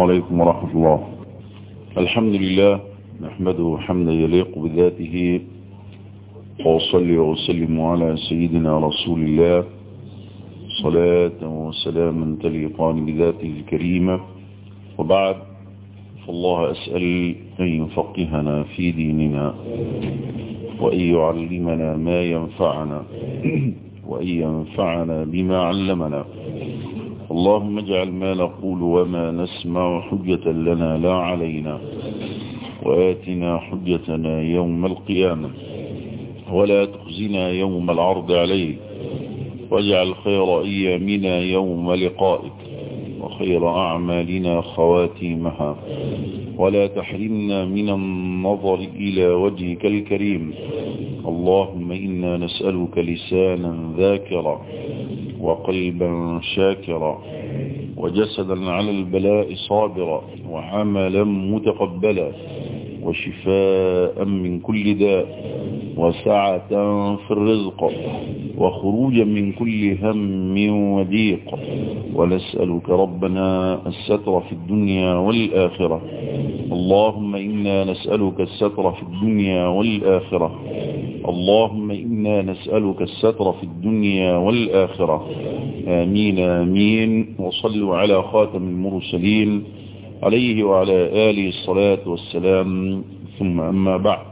عليكم ورحمة الله الحمد لله نحمده حمدا يليق بذاته وأصلي وأسلم على سيدنا رسول الله صلاة وسلاما تليقان بذاته الكريمة وبعد فالله أسأل أن يفقهنا في ديننا وأن يعلمنا ما ينفعنا وأن ينفعنا بما علمنا اللهم اجعل ما نقول وما نسمع حجة لنا لا علينا وآتنا حجتنا يوم القيامة ولا تخزنا يوم العرض عليك واجعل خير أيامنا يوم لقائك وخير أعمالنا خواتيمها ولا تحرمنا من النظر إلى وجهك الكريم اللهم إنا نسألك لسانا ذاكرا وقلبا شاكرا وجسدا على البلاء صابرا وعملا متقبلا وشفاء من كل داء وسعة في الرزق وخروجا من كل هم وضيق ونسألك ربنا الستر في الدنيا والآخرة اللهم إنا نسألك الستر في الدنيا والآخرة اللهم إنا نسألك الستر في الدنيا والآخرة آمين آمين وصلوا على خاتم المرسلين عليه وعلى آله الصلاة والسلام ثم أما بعد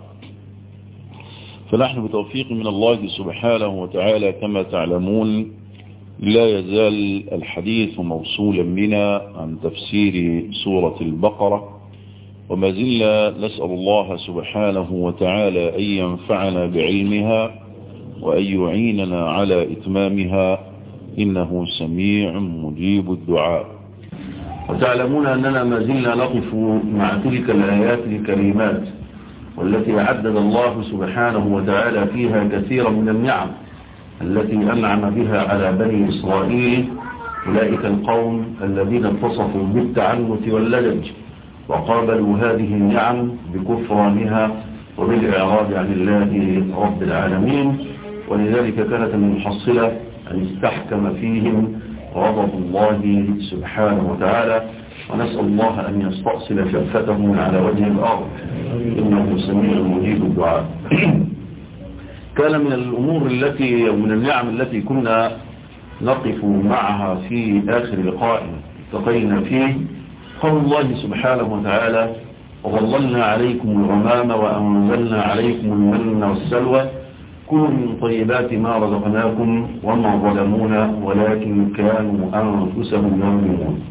فنحن بتوفيق من الله سبحانه وتعالى كما تعلمون لا يزال الحديث موصولا بنا عن تفسير سورة البقرة وما زلنا نسأل الله سبحانه وتعالى أن ينفعنا بعلمها وأن يعيننا على إتمامها إنه سميع مجيب الدعاء وتعلمون أننا ما زلنا نقف مع تلك الآيات الكريمات والتي عدد الله سبحانه وتعالى فيها كثيرا من النعم التي أنعم بها على بني إسرائيل أولئك القوم الذين اتصفوا بالتعنت واللجج وقابلوا هذه النعم بكفرانها وبالإعراض عن الله رب العالمين ولذلك كانت المحصلة أن استحكم فيهم غضب الله سبحانه وتعالى ونسأل الله أن يستأصل شفتهم من على وجه الأرض إنه سميع مجيب الدعاء كان من الأمور التي ومن النعم التي كنا نقف معها في آخر لقاء التقينا فيه قول الله سبحانه وتعالى وظللنا عليكم الغمام وأنزلنا عليكم المن والسلوى كلوا من طيبات ما رزقناكم وما ظلمونا ولكن كانوا أنفسهم يظلمون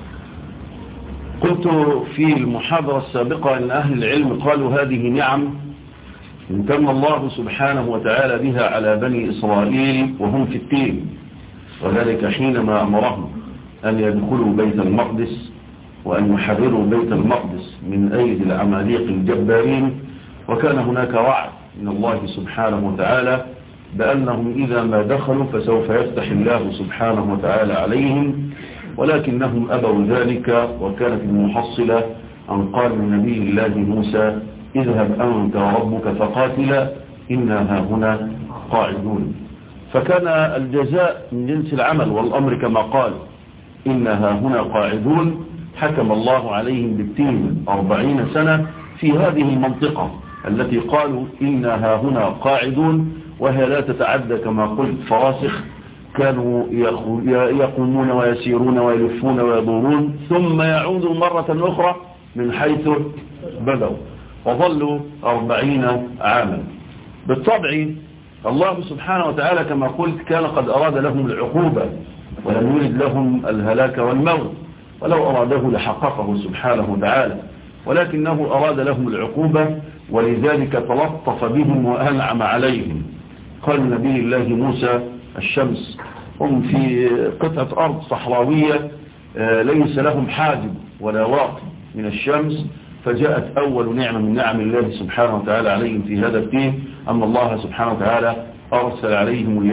قلت في المحاضرة السابقة أن أهل العلم قالوا هذه نعم امتن الله سبحانه وتعالى بها على بني إسرائيل وهم في التين وذلك حينما أمرهم أن يدخلوا بيت المقدس وأن يحرروا بيت المقدس من أيدي العماليق الجبارين وكان هناك وعد من الله سبحانه وتعالى بأنهم إذا ما دخلوا فسوف يفتح الله سبحانه وتعالى عليهم ولكنهم أبوا ذلك وكانت المحصلة أن قال النبي الله موسى اذهب أنت وربك فقاتلا إنا هنا قاعدون فكان الجزاء من جنس العمل والأمر كما قال إنها هنا قاعدون حكم الله عليهم بالتين أربعين سنة في هذه المنطقة التي قالوا إنها هنا قاعدون وهي لا تتعدى كما قلت فراسخ كانوا يقومون ويسيرون ويلفون ويدورون ثم يعودوا مرة أخرى من حيث بدوا وظلوا أربعين عاما بالطبع الله سبحانه وتعالى كما قلت كان قد أراد لهم العقوبة ولم يرد لهم الهلاك والموت ولو أراده لحققه سبحانه وتعالى ولكنه أراد لهم العقوبة ولذلك تلطف بهم وأنعم عليهم قال نبي الله موسى الشمس هم في قطعة أرض صحراوية ليس لهم حاجب ولا واقع من الشمس فجاءت أول نعمة من نعم الله سبحانه وتعالى عليهم في هذا الدين أن الله سبحانه وتعالى أرسل عليهم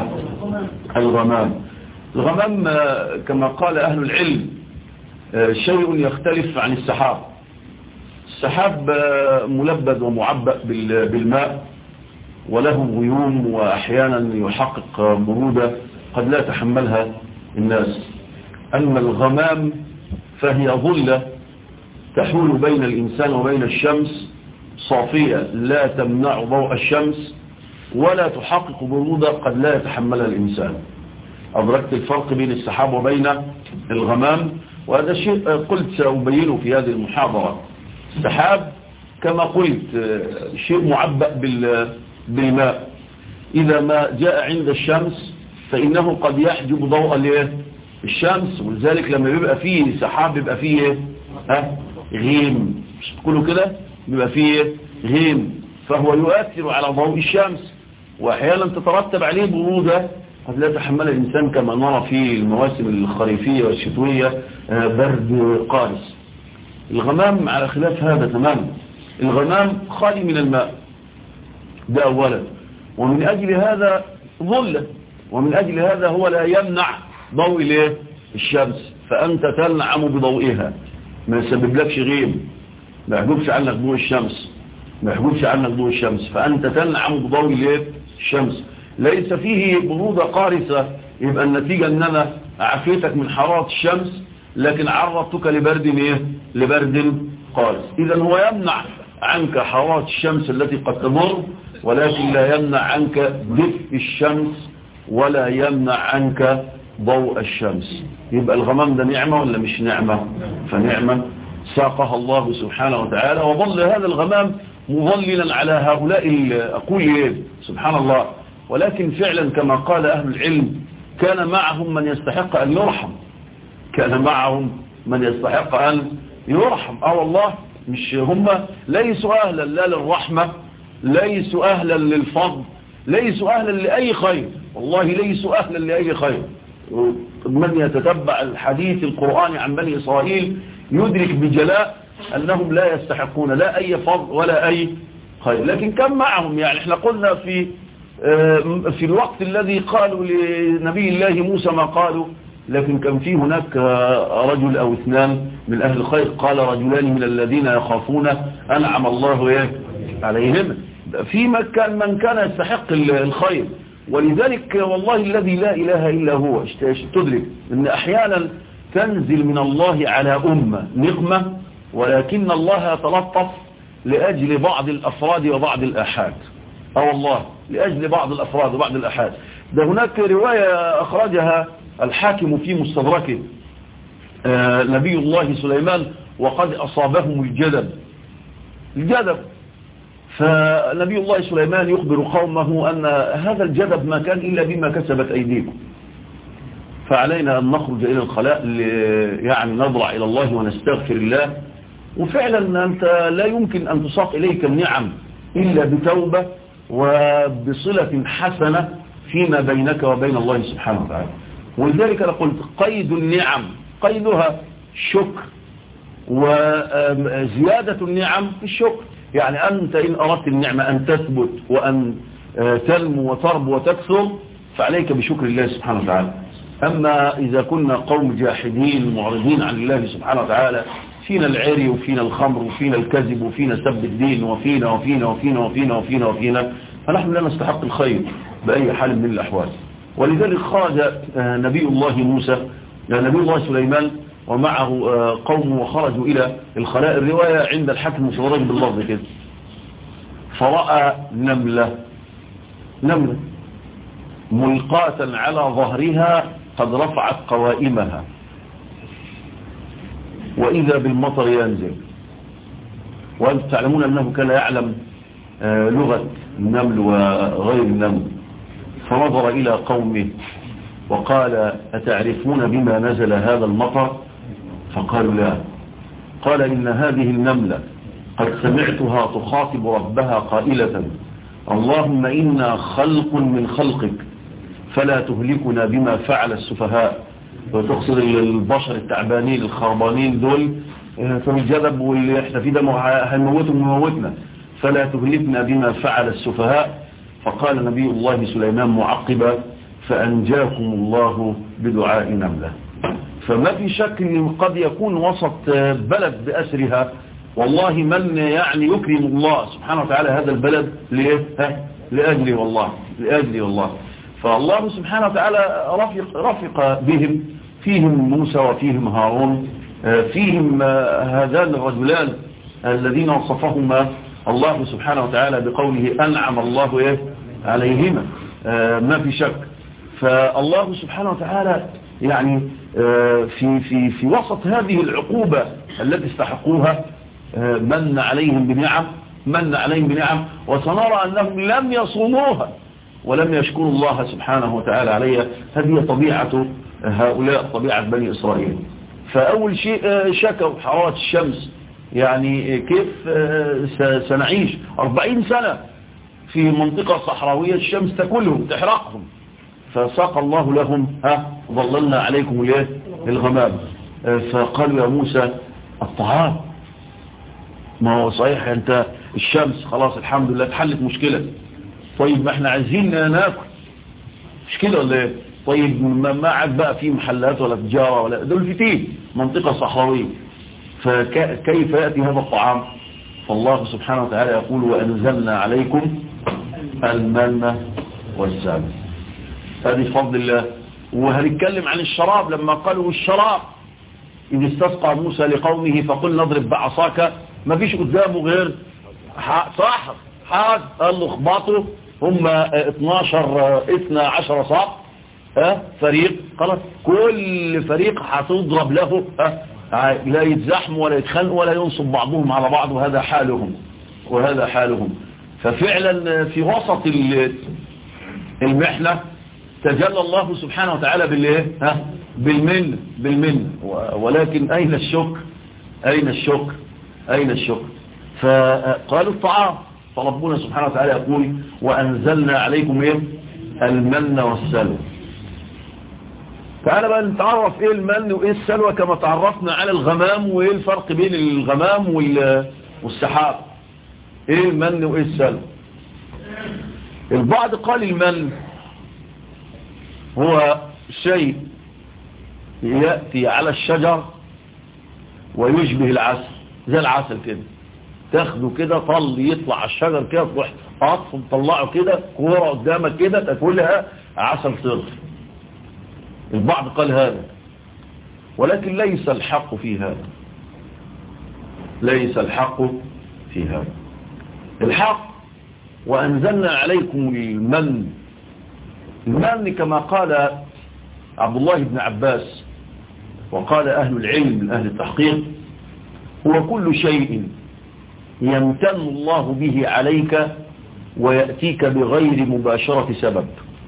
الغمام الغمام كما قال أهل العلم شيء يختلف عن السحاب السحاب ملبد ومعبأ بالماء وله غيوم وأحيانا يحقق برودة قد لا تحملها الناس أما الغمام فهي ظلة تحول بين الإنسان وبين الشمس صافية لا تمنع ضوء الشمس ولا تحقق برودة قد لا يتحملها الإنسان أدركت الفرق بين السحاب وبين الغمام وهذا شيء قلت سأبينه في هذه المحاضرة السحاب كما قلت شيء معبأ بالماء إذا ما جاء عند الشمس فإنه قد يحجب ضوء الشمس ولذلك لما بيبقى فيه سحاب بيبقى فيه ها غيم مش تقولوا كده بيبقى فيه غيم فهو يؤثر على ضوء الشمس وأحيانا تترتب عليه برودة قد لا يتحمل الإنسان كما نرى في المواسم الخريفية والشتوية برد قارس الغمام على خلاف هذا تماما الغمام خالي من الماء ده أولا ومن أجل هذا ظل ومن أجل هذا هو لا يمنع ضوء الشمس فأنت تنعم بضوئها ما يسبب لكش غيم ما يحجبش عنك ضوء الشمس ما يحجبش عنك ضوء الشمس فأنت تنعم بضوء الشمس ليس فيه برودة قارسة يبقى النتيجة ان انا عافيتك من حرارة الشمس لكن عرضتك لبرد ايه لبرد قارس اذا هو يمنع عنك حرارة الشمس التي قد تمر ولكن لا يمنع عنك دفء الشمس ولا يمنع عنك ضوء الشمس يبقى الغمام ده نعمة ولا مش نعمة فنعمة ساقها الله سبحانه وتعالى وظل هذا الغمام مظللا على هؤلاء أقول إيه سبحان الله ولكن فعلا كما قال أهل العلم كان معهم من يستحق أن يرحم كان معهم من يستحق أن يرحم اه والله مش هم ليسوا أهلا لا للرحمة ليسوا أهلا للفضل ليسوا أهلا لأي خير والله ليسوا أهلا لأي خير من يتتبع الحديث القرآني عن بني إسرائيل يدرك بجلاء أنهم لا يستحقون لا أي فضل ولا أي خير لكن كم معهم يعني احنا قلنا في في الوقت الذي قالوا لنبي الله موسى ما قالوا لكن كان في هناك رجل أو اثنان من أهل الخير قال رجلان من الذين يخافون أنعم الله عليهم في مكان من كان يستحق الخير ولذلك والله الذي لا إله إلا هو تدرك أن أحيانا تنزل من الله على أمة نقمة ولكن الله يتلطف لأجل بعض الأفراد وبعض الأحاد اه والله لأجل بعض الأفراد وبعض الأحاد ده هناك رواية أخرجها الحاكم في مستدركه آه نبي الله سليمان وقد أصابهم الجدب الجدب فنبي الله سليمان يخبر قومه أن هذا الجدب ما كان إلا بما كسبت أيديكم فعلينا أن نخرج إلى الخلاء يعني نضرع إلى الله ونستغفر الله وفعلا أنت لا يمكن أن تساق إليك النعم إلا بتوبة وبصلة حسنة فيما بينك وبين الله سبحانه وتعالى ولذلك أنا قلت قيد النعم قيدها شكر وزيادة النعم في الشكر يعني أنت إن أردت النعمة أن تثبت وأن تنمو وتربو وتكثر فعليك بشكر الله سبحانه وتعالى أما إذا كنا قوم جاحدين معرضين عن الله سبحانه وتعالى فينا العري وفينا الخمر وفينا الكذب وفينا سب الدين وفينا وفينا وفينا وفينا وفينا وفينا فنحن لا نستحق الخير بأي حال من الأحوال ولذلك خرج نبي الله موسى نبي الله سليمان ومعه قومه وخرجوا إلى الخلاء الرواية عند الحكم مصدرين باللفظ كده فرأى نملة نملة ملقاة على ظهرها قد رفعت قوائمها وإذا بالمطر ينزل وأنتم تعلمون أنه كان يعلم لغة النمل وغير النمل فنظر إلى قومه وقال أتعرفون بما نزل هذا المطر فقالوا لا قال إن هذه النملة قد سمعتها تخاطب ربها قائلة اللهم إنا خلق من خلقك فلا تهلكنا بما فعل السفهاء وتقصد البشر التعبانين الخربانين دول في الجذب واللي احنا فيه ده هنموتهم وموتنا فلا تهلكنا بما فعل السفهاء فقال نبي الله سليمان معقبا فأنجاكم الله بدعاء نملة فما في شك ان قد يكون وسط بلد بأسرها والله من يعني يكرم الله سبحانه وتعالى هذا البلد لإيه؟ لأجله والله لأجله والله فالله سبحانه وتعالى رفق, رفق بهم فيهم موسى وفيهم هارون فيهم هذان الرجلان الذين وصفهما الله سبحانه وتعالى بقوله أنعم الله إيه عليهما ما في شك فالله سبحانه وتعالى يعني في في في وسط هذه العقوبة التي استحقوها من عليهم بنعم من عليهم بنعم وسنرى أنهم لم يصوموها ولم يشكروا الله سبحانه وتعالى عليها هذه طبيعة هؤلاء طبيعة بني إسرائيل فأول شيء شكوا حرارة الشمس يعني كيف سنعيش أربعين سنة في منطقة صحراوية الشمس تكلهم تحرقهم فساق الله لهم ها ظللنا عليكم الايه الغمام فقالوا يا موسى الطعام ما هو صحيح انت الشمس خلاص الحمد لله اتحلت مشكلة طيب ما احنا عايزين ناكل مش كده ولا ايه طيب ما عاد بقى في محلات ولا تجارة ولا دول فتين منطقة صحراوية فكيف يأتي هذا الطعام فالله سبحانه وتعالى يقول وأنزلنا عليكم المن والسلم هذه فضل الله وهنتكلم عن الشراب لما قالوا الشراب إذ استسقى موسى لقومه فقل نضرب بعصاك ما فيش قدامه غير صاحب حاد قال له اخبطوا هم 12 12 صاق اه فريق خلاص كل فريق هتضرب له اه لا يتزحموا ولا يتخانقوا ولا ينصب بعضهم على بعض وهذا حالهم وهذا حالهم ففعلا في وسط المحنة تجلى الله سبحانه وتعالى بالايه ها بالمن بالمن ولكن اين الشكر اين الشكر اين الشكر فقالوا الطعام فربنا سبحانه وتعالى يقول وانزلنا عليكم ايه المن والسلوى تعالى بقى نتعرف ايه المن وايه السلوى كما تعرفنا على الغمام وايه الفرق بين الغمام والسحاب ايه المن وايه السلوى البعض قال المن هو شيء يأتي على الشجر ويشبه العسل زي العسل كده تاخده كده طل يطلع على الشجر كده تروح قطف تطلعه كده كورة قدامك كده تاكلها عسل صرف البعض قال هذا ولكن ليس الحق في هذا ليس الحق في هذا الحق وأنزلنا عليكم المن المن كما قال عبد الله بن عباس وقال أهل العلم من أهل التحقيق هو كل شيء يمتن الله به عليك ويأتيك بغير مباشرة سبب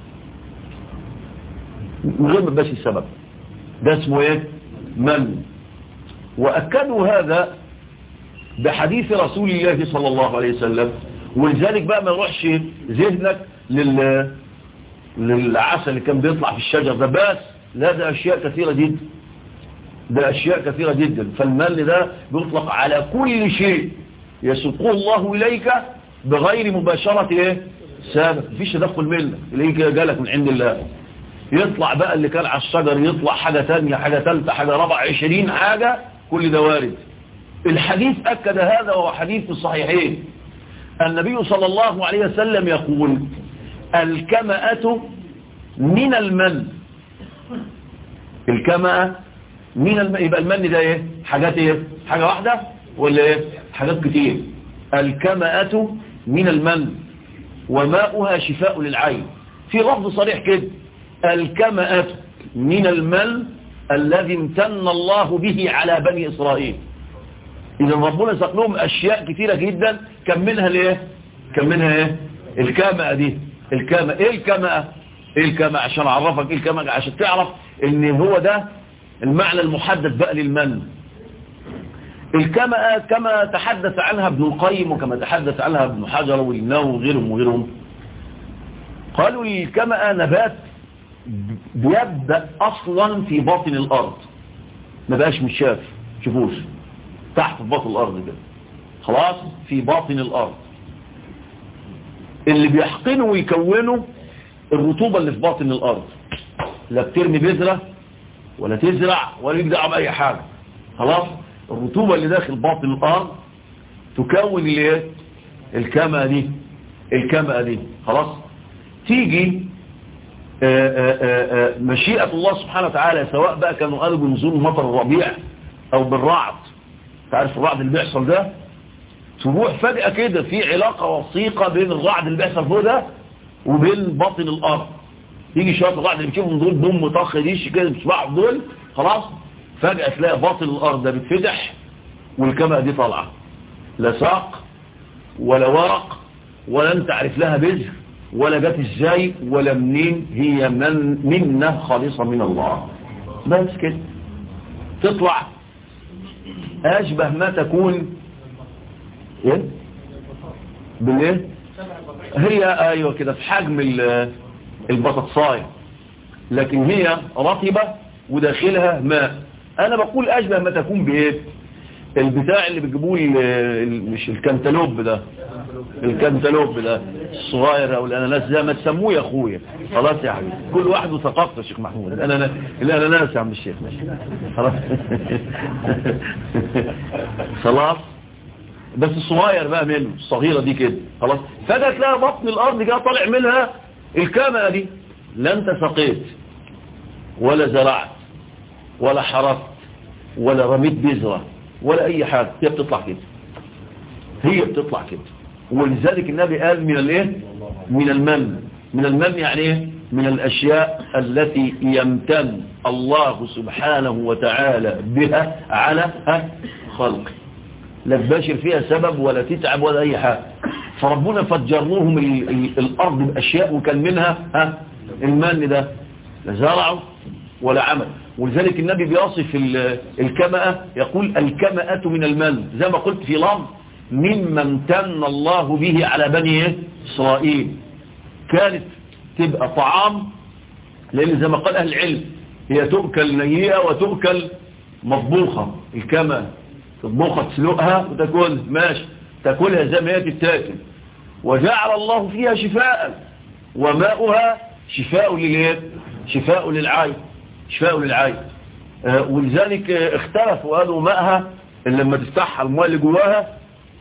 من غير بس السبب ده اسمه ايه من وأكدوا هذا بحديث رسول الله صلى الله عليه وسلم ولذلك بقى ما يروحش ذهنك لل للعسل اللي كان بيطلع في الشجر ده بس لا ده أشياء كثيرة جدا ده أشياء كثيرة جدا فالمل ده بيطلق على كل شيء يسوقه الله إليك بغير مباشرة إيه سابق مفيش تدخل منك إليك جالك من عند الله يطلع بقى اللي كان على الشجر يطلع حاجة تانية حاجة تالتة حاجة رابعة عشرين حاجة كل ده وارد الحديث أكد هذا وهو حديث في الصحيحين النبي صلى الله عليه وسلم يقول الكمأة من المن الكمأة من المن يبقى المن ده ايه حاجات ايه حاجة واحدة ولا ايه حاجات كتير الكمأة من المن وماؤها شفاء للعين في لفظ صريح كده الكمأة من المن الذي امتن الله به على بني إسرائيل إذا ربنا ساق لهم أشياء كثيرة جدا كم منها ليه كم منها ايه الكمأة دي الكمأة ايه الكمأة ايه الكمأة عشان اعرفك ايه الكمأة عشان تعرف ان هو ده المعنى المحدد بقى للمن الكمأة كما تحدث عنها ابن القيم وكما تحدث عنها ابن حجر والنووي وغيرهم وغيرهم قالوا الكمأة نبات بيبدأ اصلا في باطن الارض ما بقاش مشاف شوفوش تحت في باطن الارض كده خلاص في باطن الارض اللي بيحقنه ويكونه الرطوبة اللي في باطن الارض لا بترمي بذرة ولا تزرع ولا يبدأ بأي حاجة خلاص الرطوبة اللي داخل باطن الارض تكون الايه الكمأة دي الكمأة دي خلاص تيجي آآ آآ مشيئة الله سبحانه وتعالى سواء بقى كانوا قالوا بنزول مطر الربيع او بالرعد تعرف الرعد اللي بيحصل ده تروح فجأة كده في علاقة وثيقة بين الرعد اللي بيحصل فوق ده وبين باطن الارض يجي شوية الرعد اللي بتشوفهم دول بوم طخ ديش كده بتسمعهم دول خلاص فجأة تلاقي باطن الارض ده بيتفتح والكمأة دي طالعة لا ساق ولا ورق ولا انت عارف لها بذر ولا جت ازاي ولا منين هي من منه خالصة من الله بس كده تطلع اشبه ما تكون ايه بالايه هي ايوه كده في حجم البطاطسايه لكن هي رطبة وداخلها ماء انا بقول اشبه ما تكون بايه البتاع اللي بتجيبوه مش الكنتالوب ده الكنتالوب ده الصغير او الاناناس زي ما تسموه يا اخويا خلاص يا حبيبي كل واحد وثقافته يا شيخ محمود الاناناس الاناناس يا عم الشيخ ماشي خلاص خلاص بس الصغير بقى منه الصغيرة دي كده خلاص فجأة تلاقي بطن الارض جاء طالع منها الكامة دي لا انت سقيت ولا زرعت ولا حرفت ولا رميت بذرة ولا اي حاجة هي بتطلع كده هي بتطلع كده ولذلك النبي قال من الايه من المن من المن يعني ايه من الاشياء التي يمتن الله سبحانه وتعالى بها على خلقه لا تباشر فيها سبب ولا تتعب ولا اي حاجة فربنا فجر لهم الارض باشياء وكان منها ها المن ده لا زرعوا ولا عمل ولذلك النبي بيصف الكمأة يقول الكمأة من المن زي ما قلت في لفظ مما امتن الله به على بني إسرائيل كانت تبقى طعام لأن زي ما قال أهل العلم هي تؤكل نيئة وتؤكل مطبوخة الكمأة تطبخها تسلقها وتاكل ماشي تاكلها زي ما هي تتاكل وجعل الله فيها شفاء وماؤها شفاء للإيه شفاء للعين شفاء للعين آه ولذلك آه اختلفوا قالوا ماءها لما تفتحها الماء اللي جواها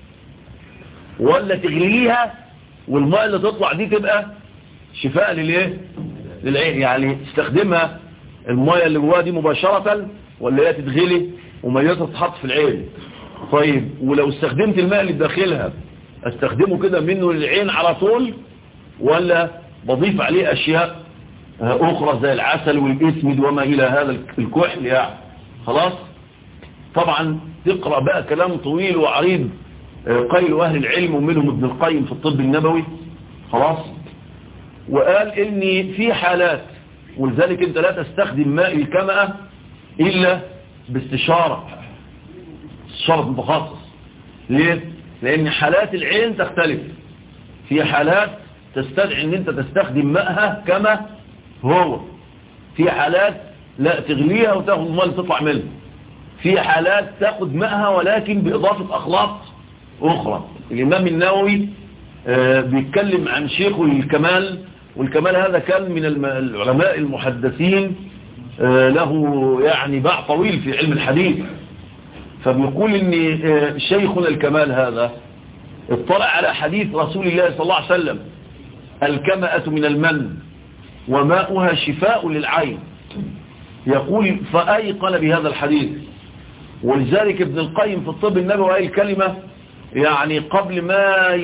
ولا تغليها والماء اللي تطلع دي تبقى شفاء للايه للعين يعني تستخدمها الماء اللي جواها دي مباشرة ولا هي تتغلي وميتها تتحط في العين طيب ولو استخدمت الماء اللي داخلها استخدمه كده منه للعين على طول ولا بضيف عليه اشياء أخرى زي العسل والإسمد وما إلى هذا الكحل يعني خلاص طبعا تقرأ بقى كلام طويل وعريض قيل أهل العلم ومنهم ابن القيم في الطب النبوي خلاص وقال إن في حالات ولذلك أنت لا تستخدم ماء الكمأة إلا باستشارة استشارة متخصص ليه؟ لأن حالات العين تختلف في حالات تستدعي أن أنت تستخدم ماءها كما هو في حالات لا تغليها وتاخد الماء اللي تطلع منها في حالات تاخد ماءها ولكن بإضافة أخلاط أخرى الإمام النووي آه بيتكلم عن شيخه الكمال والكمال هذا كان من العلماء المحدثين آه له يعني باع طويل في علم الحديث فبيقول ان آه شيخنا الكمال هذا اطلع على حديث رسول الله صلى الله عليه وسلم الكمأة من المن وماؤها شفاء للعين يقول فأيقن بهذا الحديث ولذلك ابن القيم في الطب النبوي قال كلمة يعني قبل ما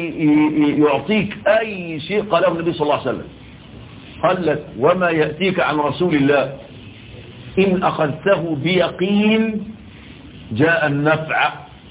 يعطيك أي شيء قاله النبي صلى الله عليه وسلم قال لك وما يأتيك عن رسول الله إن أخذته بيقين جاء النفع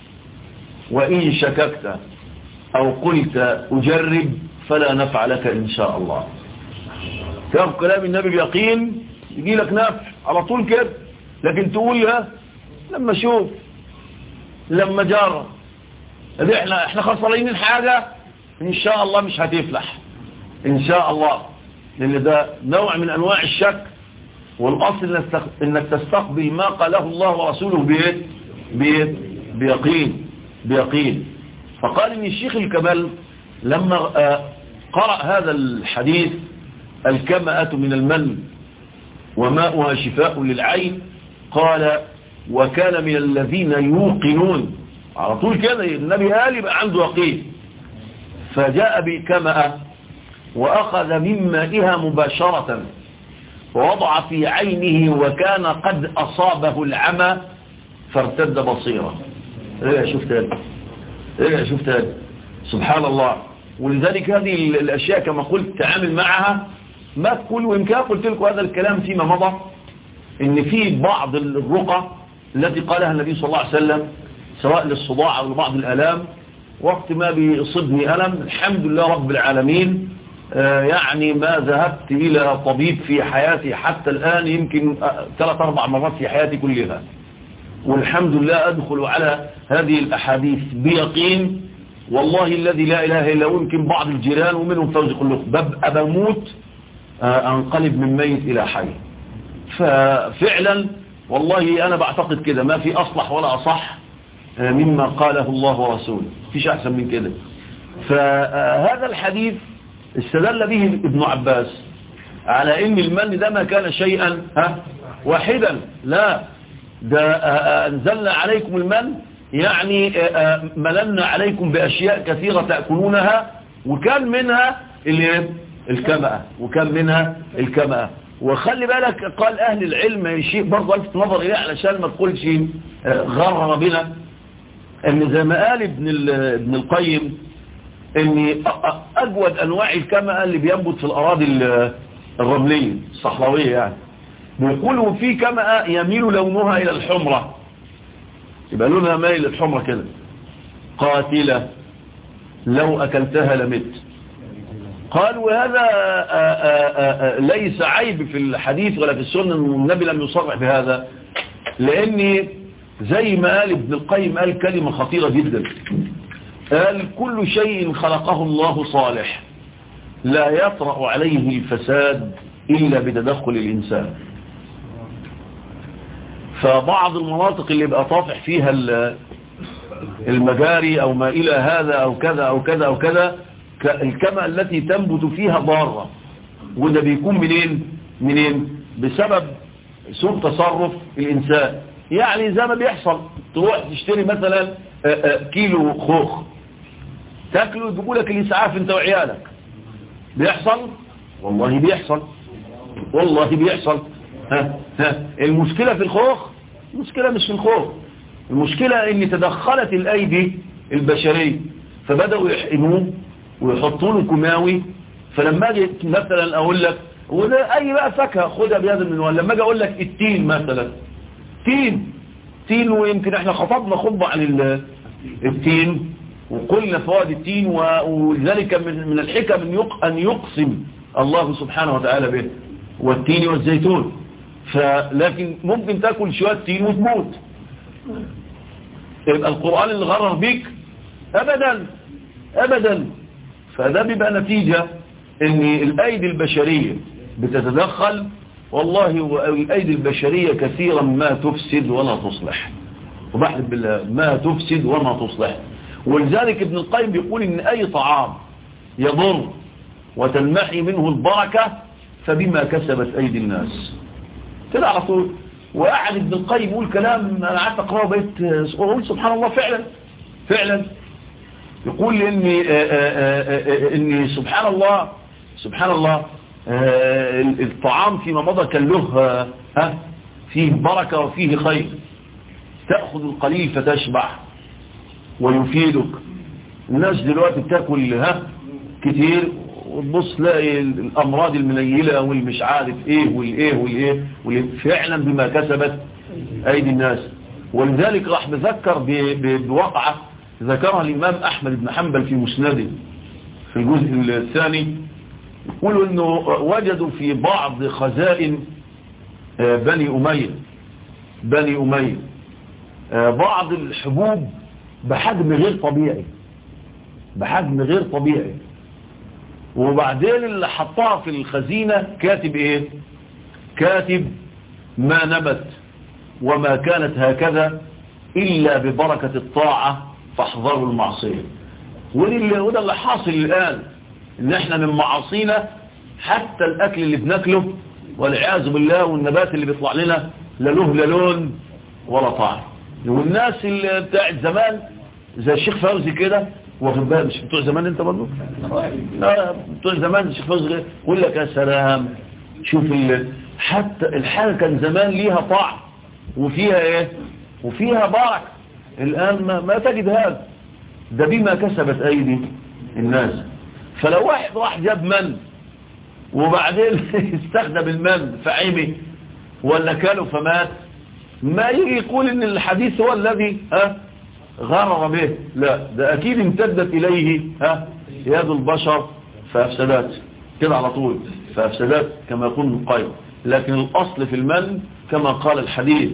وإن شككت أو قلت أجرب فلا نفع لك إن شاء الله كان كلام النبي بيقين يجي لك نفع على طول كده لكن تقولها لما شوف لما جرب احنا احنا خسرانين حاجة ان شاء الله مش هتفلح ان شاء الله لان ده نوع من انواع الشك والاصل انك تستقبل ما قاله الله ورسوله بايه بايه بيقين بيقين فقال ان الشيخ الكمال لما قرأ هذا الحديث الكمأة من المن وماؤها شفاء للعين قال وكان من الذين يوقنون على طول كده النبي قال يبقى عنده يقين فجاء بكمأة وأخذ من مائها مباشرة ووضع في عينه وكان قد أصابه العمى فارتد بصيرة رجع شوف تاني رجع شوف تاني سبحان الله ولذلك هذه الأشياء كما قلت تعامل معها ما تقول وإن قلت لكم هذا الكلام فيما مضى إن في بعض الرقى التي قالها النبي صلى الله عليه وسلم سواء للصداع أو لبعض الألام وقت ما بيصيبني ألم الحمد لله رب العالمين آه يعني ما ذهبت إلى طبيب في حياتي حتى الآن يمكن ثلاث أربع مرات في حياتي كلها والحمد لله أدخل على هذه الأحاديث بيقين والله الذي لا إله إلا هو يمكن بعض الجيران ومنهم فوز كلهم ببقى بموت آه أنقلب من ميت إلى حي ففعلا والله أنا بعتقد كده ما في أصلح ولا أصح مما قاله الله ورسوله فيش أحسن من كده فهذا الحديث استدل به ابن عباس على ان المن ده ما كان شيئا ها واحدا لا ده أنزلنا عليكم المن يعني ملنا عليكم بأشياء كثيرة تأكلونها وكان منها الكمأة وكان منها الكمأة وخلي بالك قال أهل العلم شيء برضه ألفت نظر إليه علشان ما تقولش غرر بنا ان زي ما قال ابن, ابن القيم ان اجود انواع الكمأة اللي بينبت في الاراضي الرملية الصحراوية يعني بيقولوا في كمأة يميل لونها الى الحمرة يبقى لونها مايل للحمرة كده قاتلة لو اكلتها لمت قال وهذا ليس عيب في الحديث ولا في السنة النبي لم يصرح بهذا لان زي ما قال ابن القيم قال كلمة خطيرة جدا قال كل شيء خلقه الله صالح لا يطرأ عليه الفساد إلا بتدخل الإنسان فبعض المناطق اللي بقى طافح فيها المجاري أو ما إلى هذا أو كذا أو كذا أو كذا الكمأة التي تنبت فيها ضارة وده بيكون منين منين بسبب سوء تصرف الإنسان يعني زي ما بيحصل تروح تشتري مثلا كيلو خوخ تاكله يجيبوا لك الاسعاف انت وعيالك بيحصل والله بيحصل والله بيحصل ها ها المشكلة في الخوخ المشكلة مش في الخوخ المشكلة ان تدخلت الايدي البشرية فبدأوا يحقنوه ويحطوا له كيماوي فلما اجي مثلا اقول لك وده اي بقى فاكهه خدها بيد من ولا لما اجي اقول لك التين مثلا تين تين ويمكن احنا خطبنا خطبة عن التين وقلنا فوائد التين ولذلك من من الحكم ان يقسم الله سبحانه وتعالى به والتين والزيتون فلكن ممكن تاكل شوية تين وتموت يبقى القرآن اللي غرر بيك ابدا ابدا فده بيبقى نتيجة ان الايدي البشرية بتتدخل والله الأيدي البشرية كثيرا ما تفسد ولا تصلح وبحلف بالله ما تفسد وما تصلح ولذلك ابن القيم بيقول ان اي طعام يضر وتنمحي منه البركة فبما كسبت ايدي الناس كده على طول وقعد ابن القيم يقول كلام انا قعدت اقراه بيت اقول سبحان الله فعلا فعلا يقول اني اني سبحان الله سبحان الله الطعام فيما مضى كان له ها فيه بركة وفيه خير تأخذ القليل فتشبع ويفيدك الناس دلوقتي بتاكل ها كتير وتبص تلاقي الأمراض المنيلة والمش عارف ايه والايه والايه والايه فعلا بما كسبت أيدي الناس ولذلك راح بذكر بوقعة ذكرها الإمام أحمد بن حنبل في مسنده في الجزء الثاني يقولوا انه وجدوا في بعض خزائن بني أمية بني أمية بعض الحبوب بحجم غير طبيعي بحجم غير طبيعي وبعدين اللي حطها في الخزينة كاتب ايه كاتب ما نبت وما كانت هكذا إلا ببركة الطاعة فاحذروا المعصية وده اللي حاصل الآن ان احنا من معاصينا حتى الاكل اللي بناكله والعياذ بالله والنبات اللي بيطلع لنا لا له لا لون ولا طعم والناس اللي بتاعت زمان زي الشيخ فوزي كده واخد بالك مش بتوع زمان انت برضه لا بتوع زمان الشيخ فوزي يقول لك يا سلام شوف حتى الحاجه كان زمان ليها طعم وفيها ايه وفيها بركة الآن ما, ما تجد هذا ده بما كسبت أيدي الناس فلو واحد راح جاب من وبعدين استخدم المن فعمي ولا كاله فمات ما يجي يقول ان الحديث هو الذي ها غرر به لا ده اكيد امتدت اليه ها يد البشر فافسدات كده على طول فافسدات كما يقول القيم لكن الاصل في المن كما قال الحديث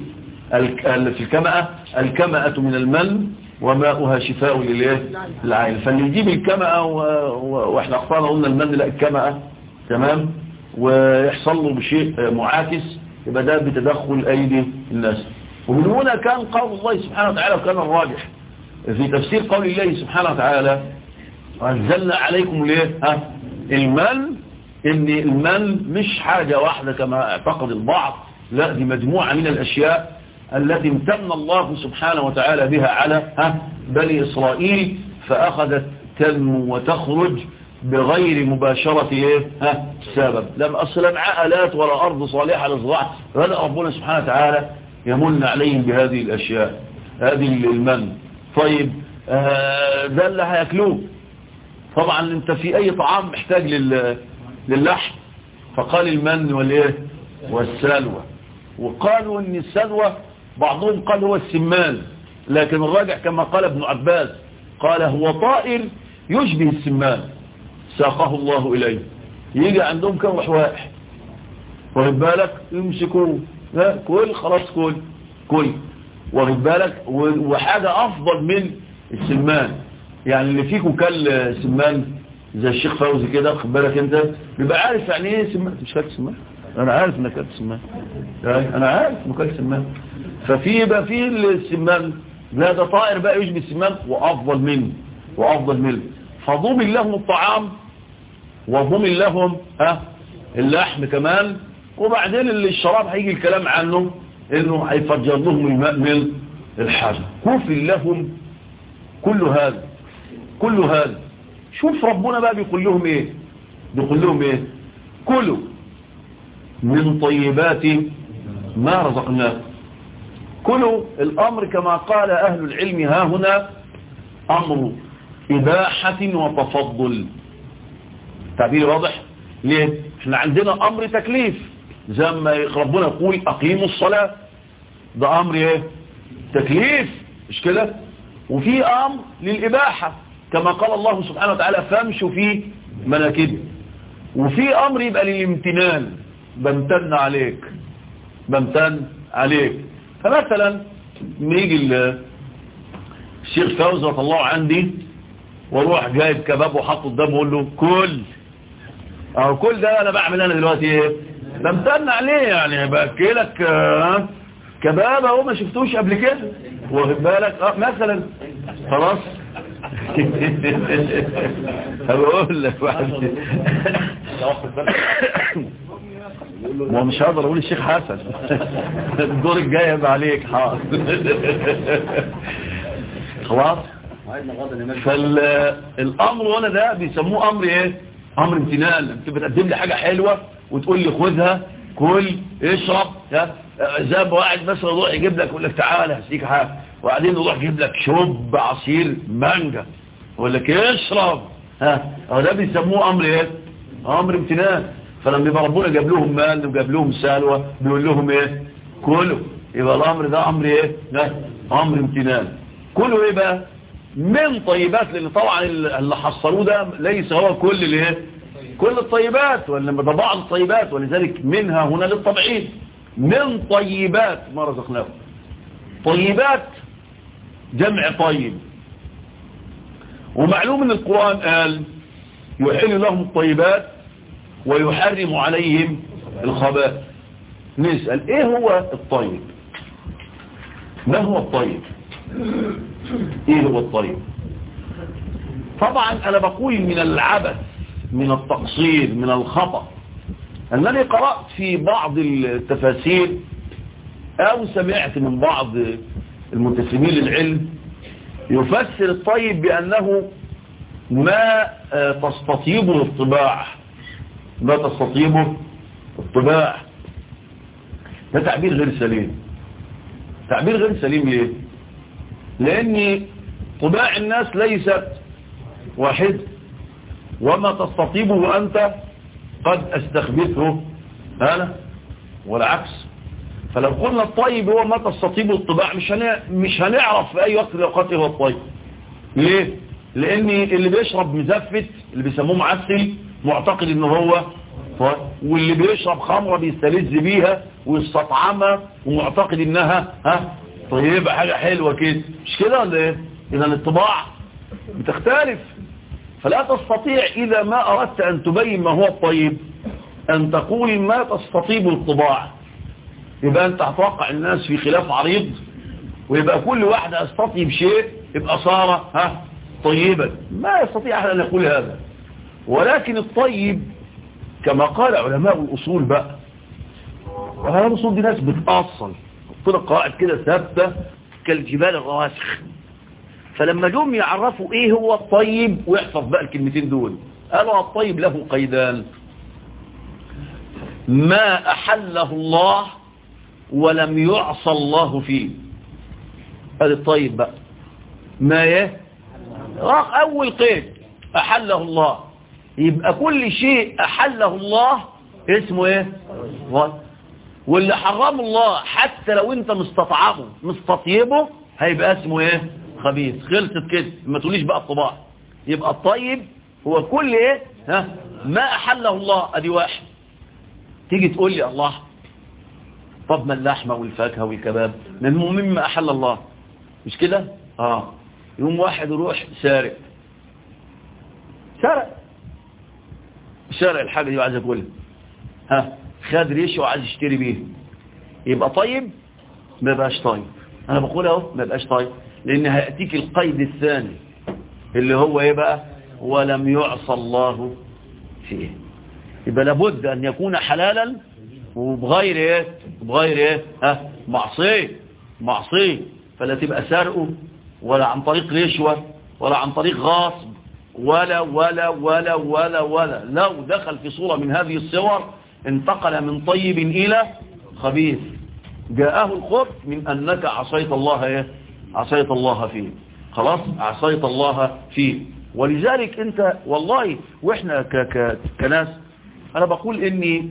في الكمأة الكمأة من المن وماؤها شفاء للايه للعين فاللي يجيب الكمأة واحنا اخطانا قلنا المن لا الكمأة تمام ويحصل له بشيء معاكس يبقى ده بتدخل ايدي الناس ومن هنا كان قول الله سبحانه وتعالى وكان الراجح في تفسير قول الله سبحانه وتعالى وانزلنا عليكم ليه ها المن ان المن مش حاجة واحدة كما اعتقد البعض لا دي مجموعة من الاشياء التي امتن الله سبحانه وتعالى بها على ها بني اسرائيل فاخذت تنمو وتخرج بغير مباشرة ايه ها السبب لم اصلا عقلات ولا ارض صالحة للزراعة هذا ربنا سبحانه وتعالى يمن عليهم بهذه الاشياء هذه المن طيب آه ده اللي هياكلوه طبعا انت في اي طعام محتاج لل للحم فقال المن والايه والسلوى وقالوا ان السلوى بعضهم قال هو السمان لكن الراجع كما قال ابن عباس قال هو طائر يشبه السمان ساقه الله إليه يجي عندهم كم وحواح واخد بالك يمسكوه لا كل خلاص كل كل واخد بالك وحاجة أفضل من السمان يعني اللي فيكم كل سمان زي الشيخ فوزي كده واخد بالك انت بيبقى عارف يعني ايه سمان مش كلت سمان انا عارف انك كلت سمان انا عارف انك كلت سمان ففي يبقى في السمان لا ده طائر بقى يشبه السمان وافضل منه وافضل منه فضمن لهم الطعام وضمن لهم ها اللحم كمان وبعدين اللي الشراب هيجي الكلام عنه انه هيفجر لهم الماء من الحاجة كفل لهم كل هذا كل هذا شوف ربنا بقى بيقول لهم ايه بيقول لهم ايه كلوا من طيبات ما رزقناه كلوا الامر كما قال اهل العلم ها هنا امر إباحة وتفضل تعبير واضح ليه احنا عندنا أمر تكليف زي ما ربنا يقول أقيموا الصلاة ده أمر ايه تكليف مش كده وفي أمر للإباحة كما قال الله سبحانه وتعالى فامشوا في مناكب وفي أمر يبقى للامتنان بمتن عليك بمتن عليك فمثلا نيجي الشيخ فوزي الله عندي واروح جايب كباب وحطه قدامه واقول له كل اهو كل ده انا بعمل انا دلوقتي ايه بمتن عليه يعني باكلك آه كباب اهو ما شفتوش قبل كده واخد بالك اه مثلا خلاص هقول لك واحد ما مش هقدر اقول الشيخ حسن الدور الجاي يبقى عليك حاضر خلاص فالامر وانا ده بيسموه امر ايه امر امتنان انت بتقدم لي حاجه حلوه وتقول لي خذها كل اشرب زي ما واحد مثلا يروح يجيب لك يقول لك تعالى هسيك حاجه وبعدين يروح يجيب لك شرب عصير مانجا يقول لك اشرب ها هو ده بيسموه امر ايه امر امتنان فلما يبقى ربنا جاب لهم مال وجاب لهم سلوى بيقول لهم ايه كلوا يبقى الامر ده امر ايه ده امر امتنان كلوا ايه بقى من طيبات لان طبعا اللي حصلوه ده ليس هو كل الايه كل الطيبات وانما ده بعض الطيبات ولذلك منها هنا للطبعين من طيبات ما رزقناه طيبات جمع طيب ومعلوم ان القرآن قال يحل لهم الطيبات ويحرم عليهم الخبائث نسأل ايه هو الطيب ما هو الطيب ايه هو الطيب طبعا انا بقول من العبث من التقصير من الخطأ انني قرأت في بعض التفاسير او سمعت من بعض المنتسبين للعلم يفسر الطيب بانه ما تستطيبه الطباع ما تستطيبه الطباع ده تعبير غير سليم تعبير غير سليم ليه لان طباع الناس ليست واحد وما تستطيبه أنت قد استخبثه أنا والعكس فلو قلنا الطيب هو ما تستطيبه الطباع مش مش هنعرف في أي وقت الأوقات هو الطيب ليه؟ لأن اللي بيشرب مزفت اللي بيسموه معسل معتقد ان هو طيب واللي بيشرب خمرة بيستلذ بيها ويستطعمها ومعتقد انها ها طيبة حاجة حلوة كده مش كده ولا ايه اذا الطباع بتختلف فلا تستطيع اذا ما اردت ان تبين ما هو الطيب ان تقول ما تستطيب الطباع يبقى انت هتوقع الناس في خلاف عريض ويبقى كل واحد يستطيب شيء يبقى صار ها طيبا ما يستطيع احد ان يقول هذا ولكن الطيب كما قال علماء الأصول بقى علماء الأصول دي ناس بتأصل طلع قواعد كده ثابتة كالجبال الرواسخ فلما جم يعرفوا ايه هو الطيب ويحفظ بقى الكلمتين دول قالوا الطيب له قيدان ما أحله الله ولم يعصى الله فيه هذا الطيب بقى ما ايه أول قيد أحله الله يبقى كل شيء أحله الله اسمه ايه واللي حرم الله حتى لو انت مستطعمه مستطيبه هيبقى اسمه ايه خبيث خلصت كده ما تقوليش بقى الطباع يبقى الطيب هو كل ايه ها ما أحله الله ادي واحد تيجي تقول لي الله طب ما اللحمة والفاكهة والكباب من مما أحل الله مش كده اه يوم واحد يروح سارق سرق سرق الحاجة دي وعايز يقولها ها خد ريش وعايز يشتري بيه يبقى طيب ما بقاش طيب انا بقول اهو ما بقاش طيب لان هياتيك القيد الثاني اللي هو ايه بقى ولم يعصى الله فيه يبقى لابد ان يكون حلالا وبغير ايه بغير ايه ها معصيه معصيه فلا تبقى سرقه ولا عن طريق رشوه ولا عن طريق غاصب ولا ولا ولا ولا ولا لو دخل في صورة من هذه الصور انتقل من طيب إلى خبيث جاءه الخبث من أنك عصيت الله إيه؟ عصيت الله فيه خلاص عصيت الله فيه ولذلك انت والله واحنا ك ك كناس انا بقول اني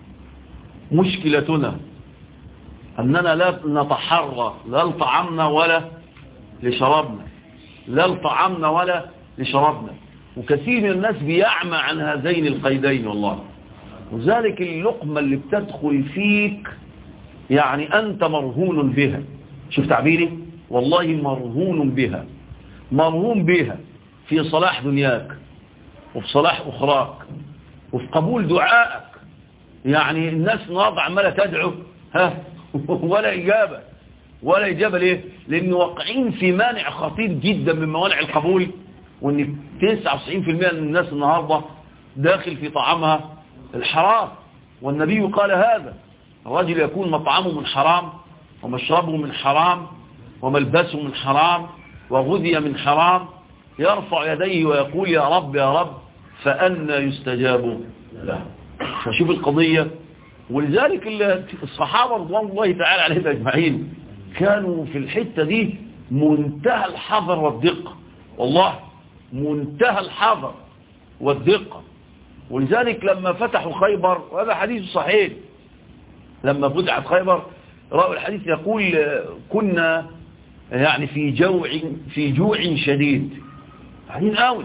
مشكلتنا اننا لا نتحرى لا لطعامنا ولا لشرابنا لا لطعامنا ولا لشرابنا وكثير من الناس بيعمى عن هذين القيدين والله وذلك اللقمة اللي بتدخل فيك يعني أنت مرهون بها شوف تعبيري والله مرهون بها مرهون بها في صلاح دنياك وفي صلاح أخراك وفي قبول دعائك يعني الناس ناضع عمالة تدعو ها ولا إجابة ولا إجابة ليه لأن واقعين في مانع خطير جدا من موانع القبول وان 99% من الناس النهاردة داخل في طعامها الحرام والنبي قال هذا الرجل يكون مطعمه من حرام ومشربه من حرام وملبسه من حرام وغذي من حرام يرفع يديه ويقول يا رب يا رب فأنا يستجاب له فشوف القضية ولذلك الصحابة رضوان الله تعالى عليهم أجمعين كانوا في الحتة دي منتهى الحذر والدقة والله منتهى الحذر والدقة ولذلك لما فتحوا خيبر وهذا حديث صحيح لما فتحت خيبر رأوا الحديث يقول كنا يعني في جوع في جوع شديد بعدين قوي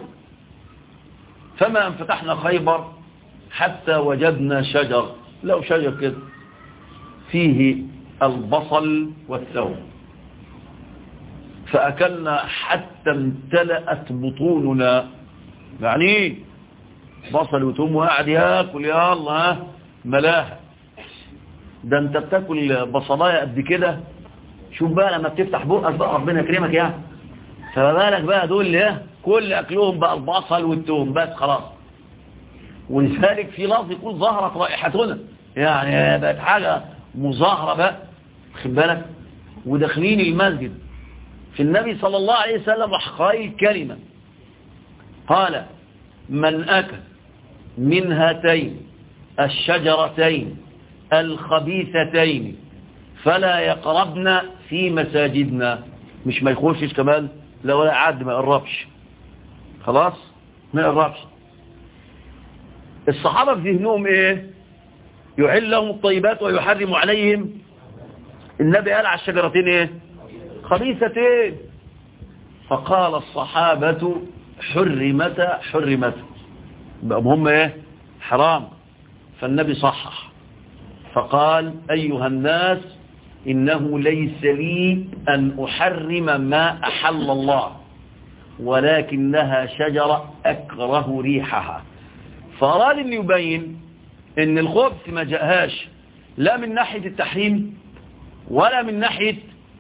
فما ان فتحنا خيبر حتى وجدنا شجر لو شجر كده فيه البصل والثوم فأكلنا حتى امتلأت بطوننا يعني ايه بصل وتوم وقاعد ياكل يا الله ها ملاها ده انت بتاكل بصلايه قد كده شوف بقى لما بتفتح بقك بقى ربنا يكرمك يعني فما بالك بقى دول ايه كل اكلهم بقى البصل والتوم بس خلاص ولذلك في لفظ يقول ظهرت رائحتنا يعني بقت حاجه مظاهره بقى خد بالك وداخلين المسجد في النبي صلى الله عليه وسلم قال كلمة قال من أكل من هاتين الشجرتين الخبيثتين فلا يقربن في مساجدنا مش ما يخشش كمان لا ولا عاد ما يقربش خلاص ما يقربش الصحابة في ذهنهم ايه يحل لهم الطيبات ويحرم عليهم النبي قال على الشجرتين ايه خبيثتين فقال الصحابة حرمتا حرمتا بقى هم ايه حرام فالنبي صحح فقال أيها الناس إنه ليس لي أن أحرم ما أحل الله ولكنها شجرة أكره ريحها فأراد أن يبين أن الخبث ما جاءهاش لا من ناحية التحريم ولا من ناحية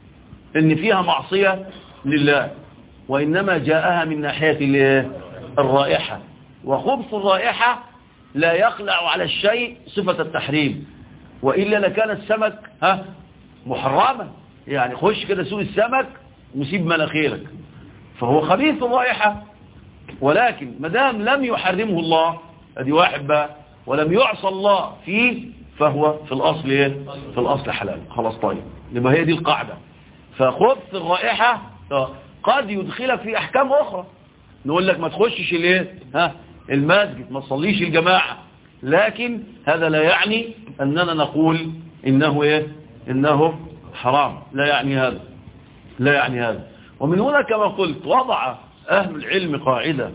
أن فيها معصية لله وإنما جاءها من ناحية الرائحة وخبث الرائحة لا يخلع على الشيء صفة التحريم وإلا لكان السمك ها محرما يعني خش كده سوق السمك وسيب مناخيرك فهو خبيث الرائحة ولكن مدام لم يحرمه الله ادي واحد بقى ولم يعصى الله فيه فهو في الأصل ايه في الأصل حلال خلاص طيب يبقى هي دي القاعدة فخبث الرائحة قد يدخلك في أحكام أخرى نقول لك ما تخشش الايه ها المسجد ما تصليش الجماعة لكن هذا لا يعني أننا نقول إنه إيه إنه حرام لا يعني هذا لا يعني هذا ومن هنا كما قلت وضع أهل العلم قاعدة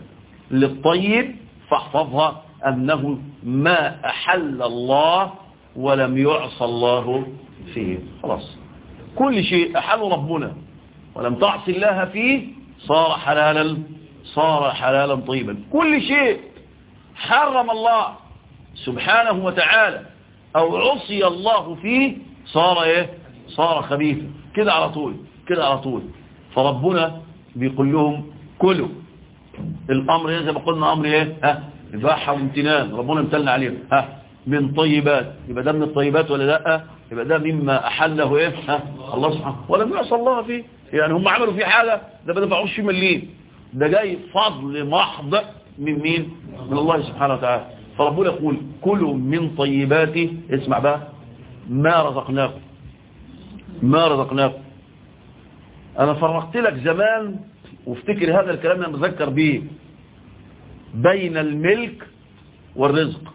للطيب فاحفظها أنه ما أحل الله ولم يعصى الله فيه خلاص كل شيء أحل ربنا ولم تعص الله فيه صار حلالا صار حلالا طيبا كل شيء حرم الله سبحانه وتعالى أو عصي الله فيه صار إيه صار خبيثا كده على طول كده على طول فربنا بيقول لهم كلوا الأمر زي ما قلنا أمر إيه ها إباحة وامتنان ربنا امتلنا عليهم ها من طيبات يبقى ده من الطيبات ولا لا يبقى ده مما أحله إيه ها الله سبحانه ولم يعصى الله فيه يعني هم عملوا فيه حاجة ده ما دفعوش فيه مليين ده جاي فضل محض من مين من الله سبحانه وتعالى فربنا يقول كلوا من طيبات اسمع بقى ما رزقناكم ما رزقناكم انا فرقت لك زمان وافتكر هذا الكلام انا بذكر به بين الملك والرزق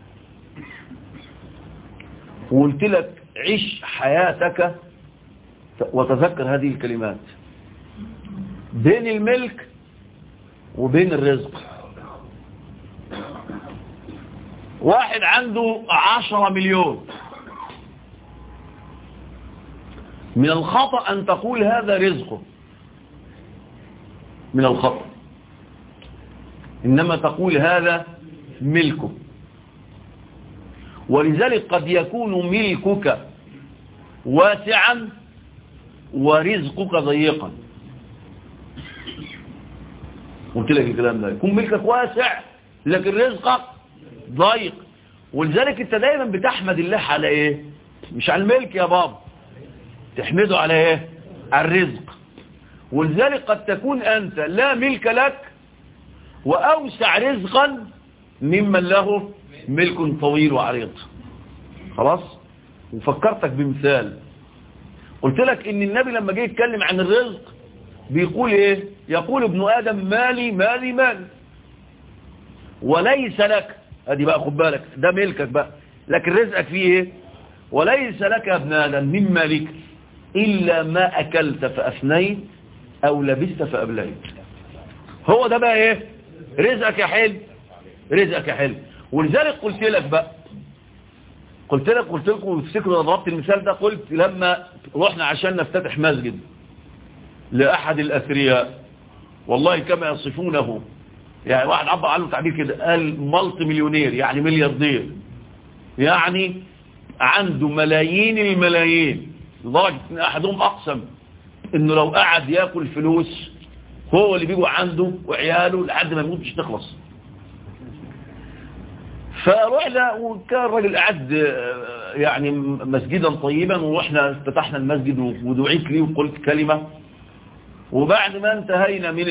وقلت لك عيش حياتك وتذكر هذه الكلمات بين الملك وبين الرزق واحد عنده عشرة مليون من الخطأ أن تقول هذا رزقه من الخطأ إنما تقول هذا ملكه ولذلك قد يكون ملكك واسعا ورزقك ضيقا قلت لك الكلام ده يكون ملكك واسع لكن رزقك ضيق ولذلك انت دايما بتحمد الله على ايه مش على الملك يا بابا تحمده على ايه على الرزق ولذلك قد تكون انت لا ملك لك واوسع رزقا ممن له ملك طويل وعريض خلاص وفكرتك بمثال قلت لك ان النبي لما جه يتكلم عن الرزق بيقول ايه يقول ابن ادم مالي مالي مالي وليس لك ادي بقى خد بالك ده ملكك بقى لكن رزقك فيه ايه وليس لك يا ابن ادم من مالك الا ما اكلت فافنيت او لبست فابليت هو ده بقى ايه رزقك يا حلو رزقك يا حلو ولذلك قلت لك بقى قلت لك قلت لكم وتفتكروا انا ضربت المثال ده قلت لما رحنا عشان نفتتح مسجد لأحد الأثرياء والله كما يصفونه يعني واحد عبر عنه تعبير كده قال ملط مليونير يعني ملياردير يعني عنده ملايين الملايين لدرجة ان احدهم اقسم انه لو قعد ياكل فلوس هو اللي بيجوا عنده وعياله لحد ما يموت مش تخلص فرحنا وكان الراجل قعد يعني مسجدا طيبا ورحنا افتتحنا المسجد ودعيت ليه وقلت كلمة وبعد ما انتهينا من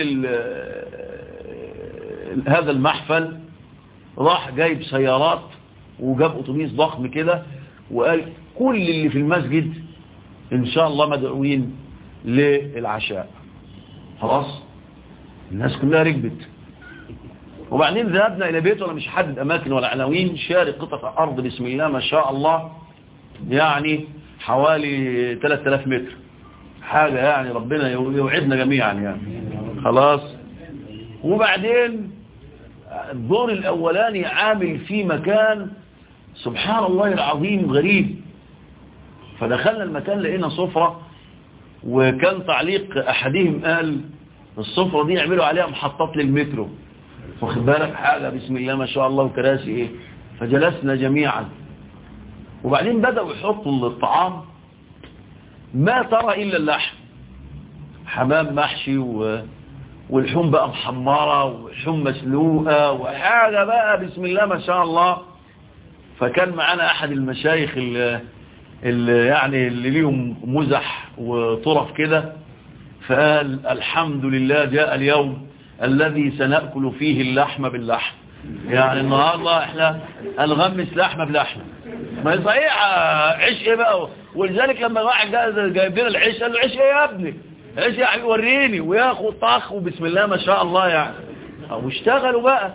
هذا المحفل راح جايب سيارات وجاب اتوبيس ضخم كده وقال كل اللي في المسجد ان شاء الله مدعوين للعشاء خلاص الناس كلها ركبت وبعدين ذهبنا الى بيت ولا مش حدد اماكن ولا عناوين شاري قطعة ارض بسم الله ما شاء الله يعني حوالي 3000 متر حاجة يعني ربنا يوعدنا جميعا يعني خلاص وبعدين الدور الاولاني عامل في مكان سبحان الله العظيم غريب فدخلنا المكان لقينا صفرة وكان تعليق احدهم قال الصفرة دي يعملوا عليها محطات للمترو واخد بالك حاجة بسم الله ما شاء الله وكراسي ايه فجلسنا جميعا وبعدين بدأوا يحطوا الطعام ما ترى إلا اللحم حمام محشي و... والحوم بقى محمرة وحوم مسلوقة وحاجة بقى بسم الله ما شاء الله فكان معنا أحد المشايخ اللي, اللي يعني اللي ليهم مزح وطرف كده فقال الحمد لله جاء اليوم الذي سنأكل فيه اللحم باللحم يعني النهاردة احنا هنغمس لحمة بلحمة ما صحيح عيش ايه بقى ولذلك لما واحد جايب لنا العيش قال له عيش ايه يا ابني عيش يعني وريني وياخد طخ وبسم الله ما شاء الله يعني واشتغلوا بقى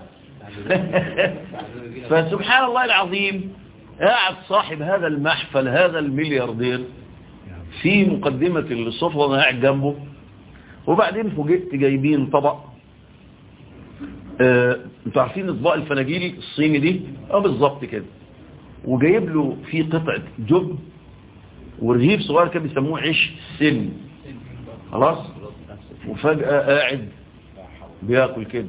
فسبحان الله العظيم قاعد صاحب هذا المحفل هذا الملياردير في مقدمة الصفرة انا قاعد جنبه وبعدين فوجئت جايبين طبق آه، انتوا عارفين اطباق الفناجيل الصيني دي اه بالظبط كده وجايب له فيه قطعة جبن ورغيف صغير كده بيسموه عيش سن خلاص وفجأة قاعد بياكل كده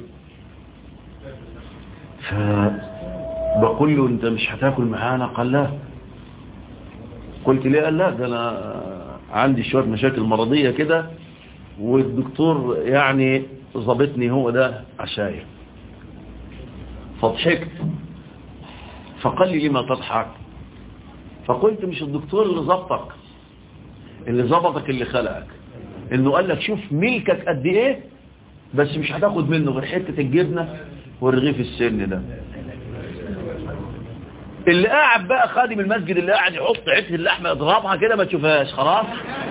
فبقول له انت مش هتاكل معانا قال لا قلت ليه قال لا ده انا عندي شوية مشاكل مرضية كده والدكتور يعني ظبطني هو ده عشايا فضحكت فقال لي لما تضحك فقلت مش الدكتور اللي ظبطك اللي ظبطك اللي خلقك انه قال لك شوف ملكك قد ايه بس مش هتاخد منه غير حتة الجبنة والرغيف السن ده اللي قاعد بقى خادم المسجد اللي قاعد يحط حته اللحمه يضربها كده ما تشوفهاش خلاص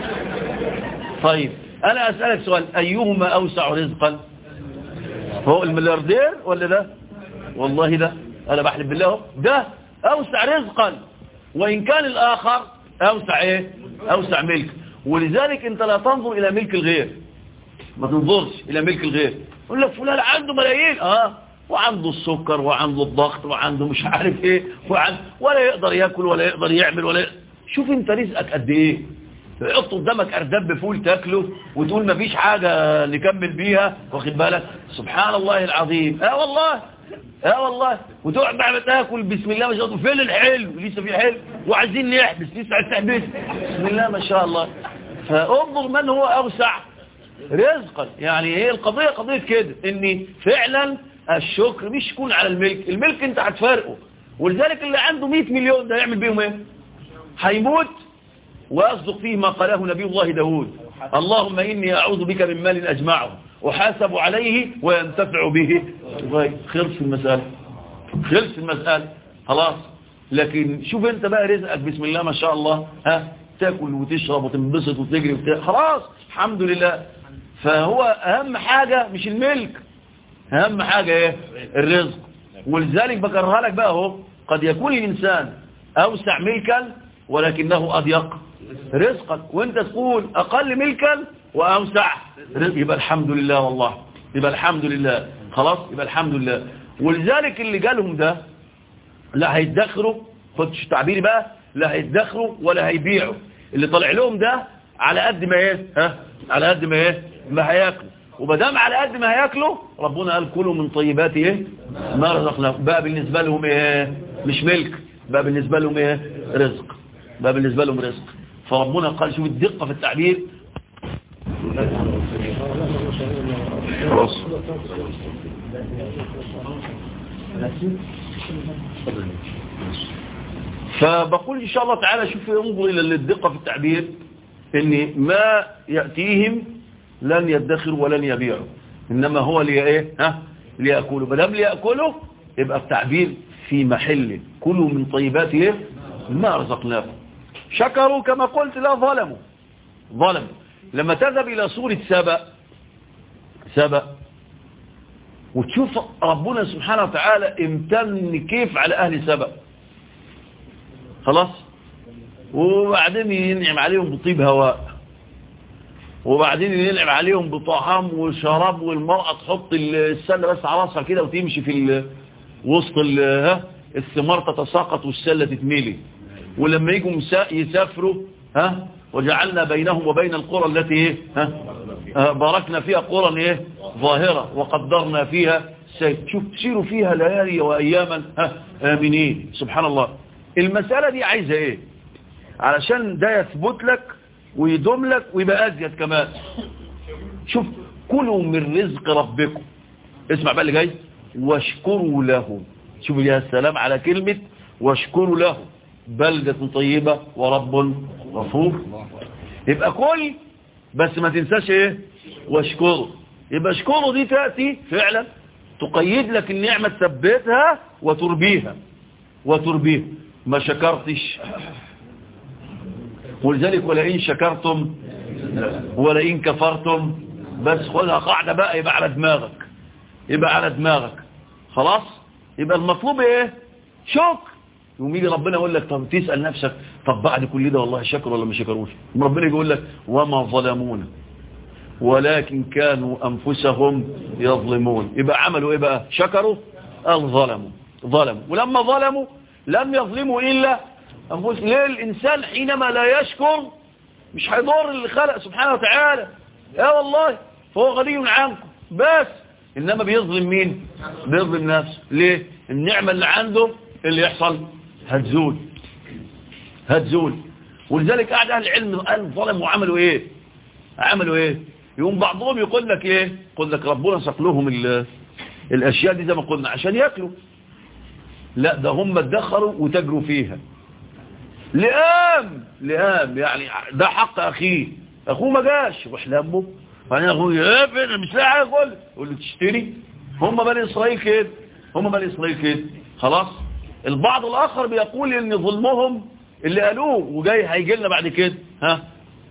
طيب انا اسالك سؤال ايهما اوسع رزقا هو الملياردير ولا ده والله ده انا بحلف بالله ده اوسع رزقا وان كان الاخر اوسع ايه اوسع ملك ولذلك انت لا تنظر الى ملك الغير ما تنظرش الى ملك الغير يقول لك فلان عنده ملايين اه وعنده السكر وعنده الضغط وعنده مش عارف ايه وعن ولا يقدر ياكل ولا يقدر يعمل ولا يقدر. شوف انت رزقك قد ايه يحط قدامك ارداب بفول تاكله وتقول ما فيش حاجة نكمل بيها واخد بالك سبحان الله العظيم اه والله اه والله وتقعد بعد تاكل بسم الله ما شاء الله فين الحلو لسه في حلو وعايزين نحبس لسه عايز تحبس بسم الله ما شاء الله فانظر من هو اوسع رزقا يعني هي القضية قضية كده ان فعلا الشكر مش يكون على الملك الملك انت هتفارقه ولذلك اللي عنده 100 مليون ده يعمل بيهم ايه هيموت ويصدق فيه ما قاله نبي الله داود اللهم إني أعوذ بك من مال أجمعه أحاسب عليه وينتفع به خلص المسألة خلص المسألة خلاص لكن شوف انت بقى رزقك بسم الله ما شاء الله ها تاكل وتشرب وتنبسط وتجري وت... خلاص الحمد لله فهو أهم حاجة مش الملك أهم حاجة ايه الرزق ولذلك بكرها لك بقى اهو قد يكون الإنسان أوسع ملكا ولكنه أضيق رزقا وانت تقول أقل ملكا وأوسع رزق يبقى الحمد لله والله يبقى الحمد لله خلاص يبقى الحمد لله ولذلك اللي جالهم ده لا هيتدخروا خدش تعبيري بقى لا هيتدخروا ولا هيبيعوا اللي طالع لهم ده على قد ما ايه ها على قد ما ايه ما هياكلوا ومدام على قد ما هياكلوا ربنا قال كلوا من طيبات ايه ما رزقناكم بقى بالنسبه لهم ايه مش ملك بقى بالنسبه لهم ايه رزق بقى بالنسبه لهم رزق فربنا قال شوف الدقه في التعبير خلاص فبقول إن شاء الله تعالى شوف انظر إلى الدقة في التعبير إن ما يأتيهم لن يدخروا ولن يبيعوا إنما هو لي إيه ها ليأكلوا مدام ليأكلوا يبقى التعبير في محله كلوا من طيبات إيه ما رزقناكم شكروا كما قلت لا ظلموا ظلم لما تذهب إلى سورة سبأ سبأ وتشوف ربنا سبحانه وتعالى امتن كيف على أهل سبأ خلاص وبعدين ينعم عليهم بطيب هواء وبعدين ينعم عليهم بطعام وشراب والمرأة تحط السلة بس على راسها كده وتمشي في وسط الثمار تتساقط والسلة تتميلي ولما يجوا يسافروا ها وجعلنا بينهم وبين القرى التي ايه ها باركنا فيها قرى ايه ظاهرة وقدرنا فيها شوف تسيروا فيها ليالي واياما ها امنين سبحان الله المسألة دي عايزة ايه علشان ده يثبت لك ويدوم لك ويبقى ازيد كمان شوف كلوا من رزق ربكم اسمع بقى اللي جاي واشكروا له شوف يا السلام على كلمة واشكروا له بلدة طيبة ورب غفور يبقى كل بس ما تنساش ايه واشكره يبقى اشكره دي تأتي فعلا تقيد لك النعمة تثبتها وتربيها وتربيها ما شكرتش ولذلك ولئن شكرتم ولئن كفرتم بس خذها قاعدة بقى يبقى على دماغك يبقى على دماغك خلاص يبقى المطلوب ايه شكر يقوم يجي ربنا يقول لك طب تسأل نفسك طب بعد كل ده والله شكر ولا ما شكروش ربنا يقول لك وما ظلمونا ولكن كانوا أنفسهم يظلمون يبقى عملوا ايه بقى شكروا قال ظلموا ظلموا ولما ظلموا لم يظلموا إلا أنفسهم ليه الإنسان حينما لا يشكر مش هيضر اللي خلق سبحانه وتعالى يا والله فهو غني عنكم بس إنما بيظلم مين بيظلم نفسه ليه النعمة اللي عنده اللي يحصل هتزول هتزول ولذلك قاعد أهل العلم قال ظلموا وعملوا إيه عملوا إيه يقوم بعضهم يقول لك إيه يقول لك ربنا سق لهم الأشياء دي زي ما قلنا عشان يأكلوا لا ده هم ادخروا وتجروا فيها لئام لئام يعني ده حق أخيه أخوه ما جاش روح لأمه فأنا أخوه يا ابن مش لاقي حاجة أقول يقول له تشتري هم بني إسرائيل كده هم بني إسرائيل كده خلاص البعض الآخر بيقول إن ظلمهم اللي قالوه وجاي هيجي لنا بعد كده ها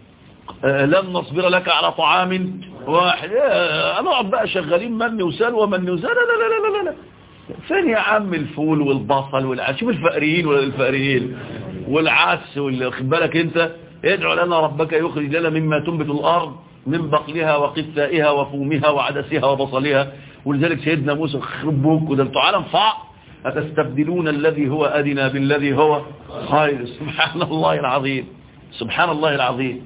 آه لن نصبر لك على طعام واحد هنقعد بقى شغالين من وسلوى من وسلوى لا لا لا لا لا فين يا عم الفول والبصل والعدس شوف الفقريين ولا الفقريين والعدس واخد بالك انت ادعو لنا ربك يخرج لنا مما تنبت الارض من بقلها وقثائها وفومها وعدسها وبصلها ولذلك سيدنا موسى خربوك وده انتوا عالم فاع أتستبدلون الذي هو أدنى بالذي هو خير سبحان الله العظيم سبحان الله العظيم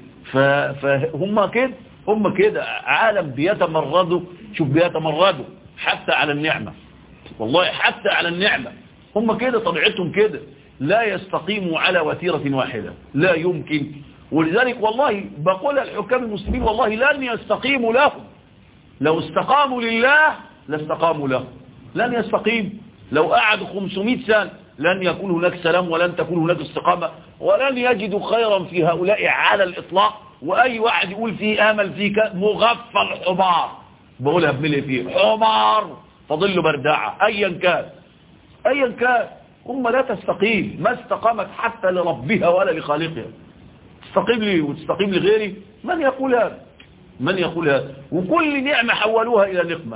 فهم كده هم كده عالم بيتمردوا شوف بيتمردوا حتى على النعمة والله حتى على النعمة هم كده طبيعتهم كده لا يستقيموا على وتيرة واحدة لا يمكن ولذلك والله بقول الحكام المسلمين والله لن يستقيموا لهم لو استقاموا لله لاستقاموا له لن يستقيم لو قعدوا 500 سنة لن يكون هناك سلام ولن تكون هناك استقامة ولن يجدوا خيرا في هؤلاء على الإطلاق وأي واحد يقول فيه آمل فيك مغفل حمار بقولها بملي فيه حمار فضل برداعة أيا كان أيا كان هم لا تستقيم ما استقامت حتى لربها ولا لخالقها تستقيم لي وتستقيم لغيري من يقول هذا من يقول هذا وكل نعمة حولوها إلى نقمة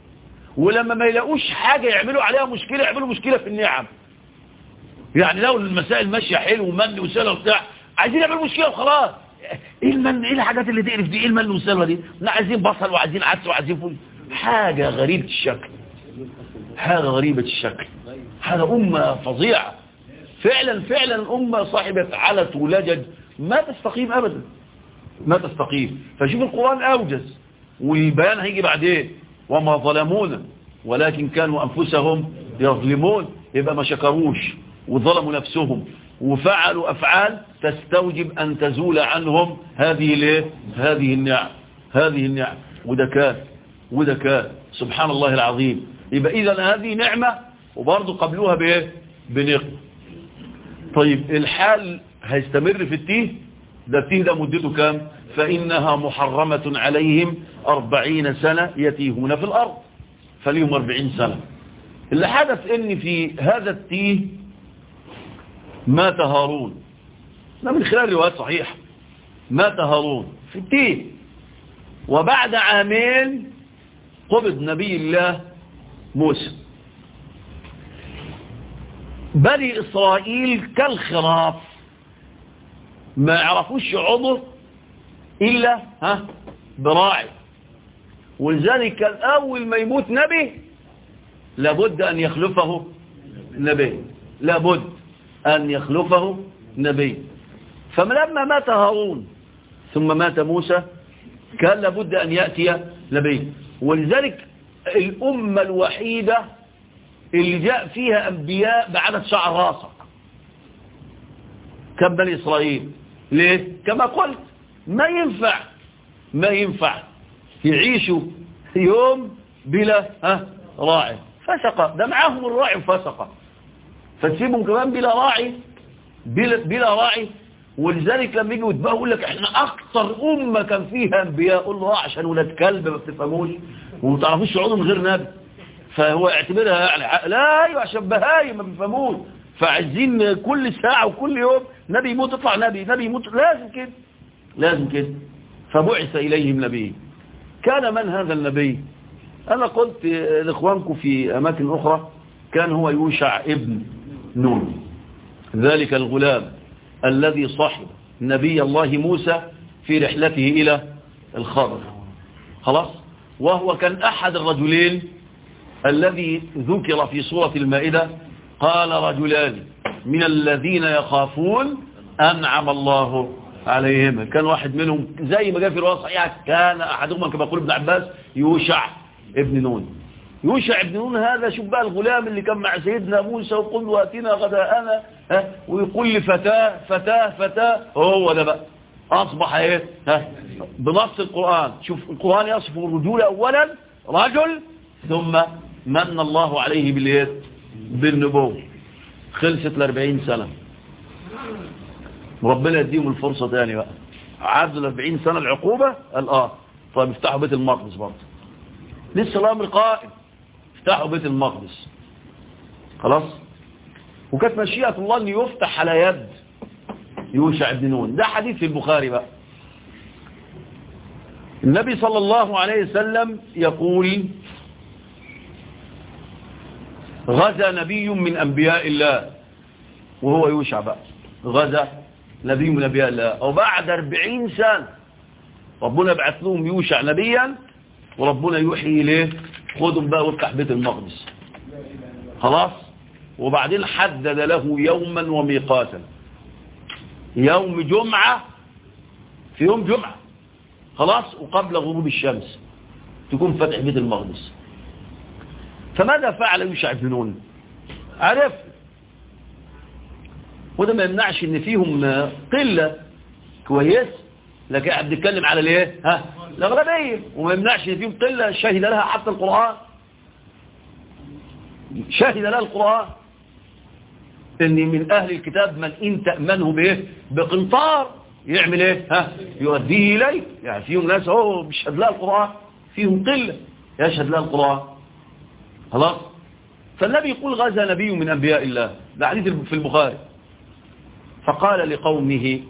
ولما ما يلاقوش حاجة يعملوا عليها مشكلة يعملوا مشكلة في النعم يعني لو المسائل ماشية حلو ومن وسلوى وبتاع عايزين يعملوا مشكلة وخلاص ايه المن ايه الحاجات اللي تقرف دي ايه المن والسلوى دي احنا عايزين بصل وعايزين عدس وعايزين فول حاجة غريبة الشكل حاجة غريبة الشكل حاجة أمة فظيعة فعلا فعلا أمة صاحبة علت ولجد ما تستقيم أبدا ما تستقيم فشوف القرآن أوجز والبيان هيجي بعدين وما ظلمونا ولكن كانوا أنفسهم يظلمون يبقى ما شكروش وظلموا نفسهم وفعلوا أفعال تستوجب أن تزول عنهم هذه الايه هذه النعم هذه النعم وده كان وده كان سبحان الله العظيم يبقى إذا هذه نعمة وبرضه قبلوها بإيه بنقم طيب الحال هيستمر في التيه ده التيه ده مدته كام فإنها محرمة عليهم أربعين سنة يتيهون في الأرض فليهم أربعين سنة اللي حدث ان في هذا التيه مات هارون ده من خلال روايات صحيحة مات هارون في التين وبعد عامين قبض نبي الله موسى بني إسرائيل كالخراف ما يعرفوش عضو إلا ها براعي ولذلك الأول ما يموت نبي لابد أن يخلفه نبي لابد أن يخلفه نبي فلما مات هارون ثم مات موسى كان لابد أن يأتي نبي ولذلك الأمة الوحيدة اللي جاء فيها أنبياء بعدد شعر راسك كم بني إسرائيل ليه؟ كما قلت ما ينفع ما ينفع يعيشوا يوم بلا ها راعي فسقة ده معاهم الراعي فسقة فتسيبهم كمان بلا راعي بلا, بلا راعي ولذلك لما يجوا يتبقوا يقول لك احنا اكتر امة كان فيها انبياء قول له عشان ولاد كلب ما بتفهموش وما تعرفوش يقعدوا من غير نبي فهو اعتبرها يعني لا ايوه عشان بهايم ما بيفهموش فعايزين كل ساعة وكل يوم نبي يموت يطلع نبي نبي يموت لازم كده لازم كده فبعث إليهم نبي كان من هذا النبي أنا قلت لإخوانكم في أماكن أخرى كان هو يوشع ابن نون ذلك الغلام الذي صحب نبي الله موسى في رحلته إلى الخضر خلاص وهو كان أحد الرجلين الذي ذكر في سورة المائدة قال رجلان من الذين يخافون أنعم الله عليهم كان واحد منهم زي ما جاء في رواية صحيحة كان أحدهما كما يقول ابن عباس يوشع ابن نون يوشع ابن نون هذا شوف بقى الغلام اللي كان مع سيدنا موسى وقل واتنا غداءنا ها ويقول لفتاة فتاة فتاة هو ده بقى أصبح ايه ها بنص القرآن شوف القرآن يصف الرجولة أولا رجل ثم من الله عليه باليد بالنبوة خلصت الأربعين سنة وربنا يديهم الفرصة تاني بقى عدوا الأربعين سنة العقوبة قال اه طيب افتحوا بيت المقدس برضه لسه الأمر قائم افتحوا بيت المقدس خلاص وكانت مشيئة الله أن يفتح على يد يوشع بن نون ده حديث في البخاري بقى النبي صلى الله عليه وسلم يقول غزا نبي من أنبياء الله وهو يوشع بقى غزا نبي من أنبياء الله وبعد أربعين سنة ربنا يبعث لهم يوشع نبيا وربنا يوحي إليه خدهم بقى وافتح بيت المقدس خلاص وبعدين حدد له يوما وميقاتا يوم جمعة في يوم جمعة خلاص وقبل غروب الشمس تكون فتح بيت المقدس فماذا فعل يوشع بن نون عرف وده ما يمنعش ان فيهم قلة كويس لكن احنا بنتكلم على الايه ها الاغلبيه وما يمنعش ان فيهم قلة شهد لها حتى القرآن شهد لها القرآن ان من اهل الكتاب من ان تأمنه بايه بقنطار يعمل ايه ها يؤديه اليه يعني فيهم ناس اهو بيشهد لها القرآن فيهم قلة يشهد لها القرآن خلاص فالنبي يقول غزا نبي من أنبياء الله ده حديث في البخاري فقال لقومه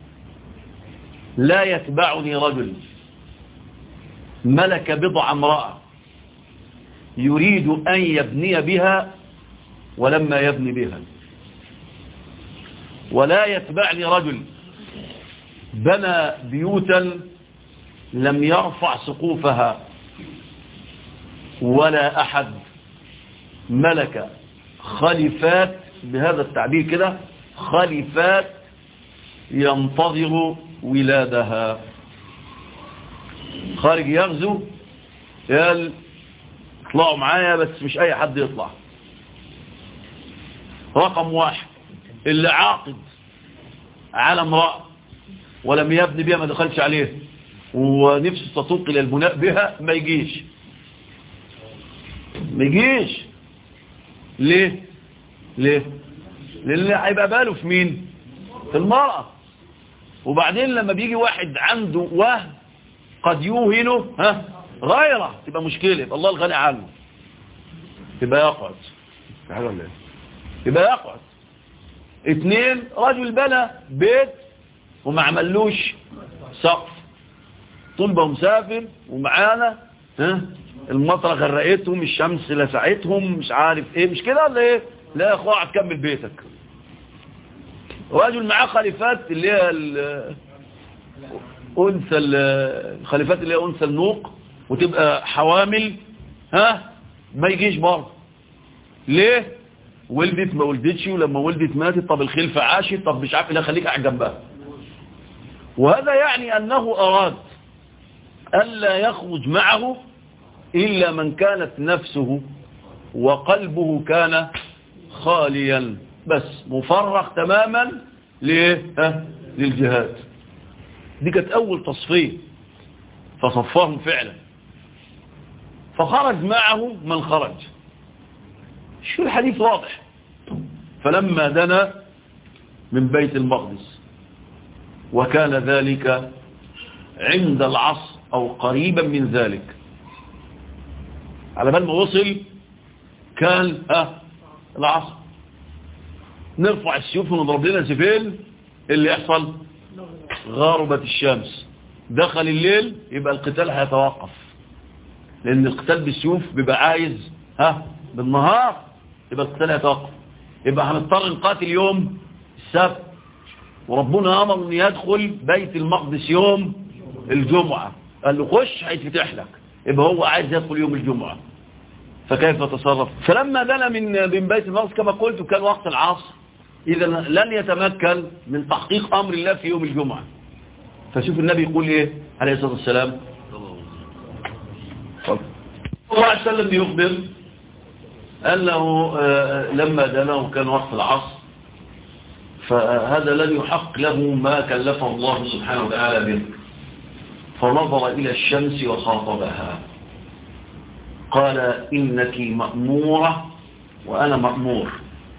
لا يتبعني رجل ملك بضع امرأة يريد أن يبني بها ولما يبني بها ولا يتبعني رجل بنى بيوتا لم يرفع سقوفها ولا أحد ملك خليفات بهذا التعبير كده خليفات ينتظر ولادها خارج يغزو قال اطلعوا معايا بس مش اي حد يطلع رقم واحد اللي عاقد على امرأة ولم يبني بها ما دخلش عليه ونفسه تطوق الى البناء بها ما يجيش ما يجيش ليه ليه لان هيبقى باله في مين في المرأة وبعدين لما بيجي واحد عنده وهم قد يوهنه ها غيره تبقى مشكلة يبقى الله الغني عنه يبقى يقعد يبقى يقعد اتنين رجل بنى بيت وما عملوش سقف طول ما هو مسافر ومعانا ها المطره غرقتهم الشمس لسعتهم مش عارف ايه مش كده ولا ايه لا يا اخويا هتكمل بيتك واجل معاه خليفات اللي هي ال- انثى ال- الخليفات اللي هي انثى النوق وتبقى حوامل ها ما يجيش برضه ليه ولدت ما ولدتش ولما ولدت ماتت طب الخلفة عاشت طب مش عارف لا خليك قاعد جنبها وهذا يعني أنه أراد ألا يخرج معه إلا من كانت نفسه وقلبه كان خاليا بس مفرغ تماما ليه ها؟ للجهاد دي كانت أول تصفية فصفاهم فعلا فخرج معه من خرج شو الحديث واضح فلما دنا من بيت المقدس وكان ذلك عند العصر أو قريبا من ذلك على بال ما وصل كان ها العصر نرفع السيوف ونضرب لنا سيفين اللي يحصل غاربت الشمس دخل الليل يبقى القتال هيتوقف لأن القتال بالسيوف بيبقى عايز ها بالنهار يبقى القتال هيتوقف يبقى هنضطر نقاتل يوم السبت وربنا أمر أن يدخل بيت المقدس يوم الجمعة قال له خش هيتفتح لك يبقى هو عايز يدخل يوم الجمعة فكيف تصرف فلما دنا من من بيت المقدس كما قلت كان وقت العصر إذا لن يتمكن من تحقيق أمر الله في يوم الجمعة فشوف النبي يقول إيه عليه الصلاة والسلام صلى الله عليه وسلم يخبر أنه آه، لما دنا وكان وقت العصر فهذا لن يحق له ما كلفه الله سبحانه وتعالى به فنظر إلى الشمس وخاطبها قال إنك مأمورة وأنا مأمور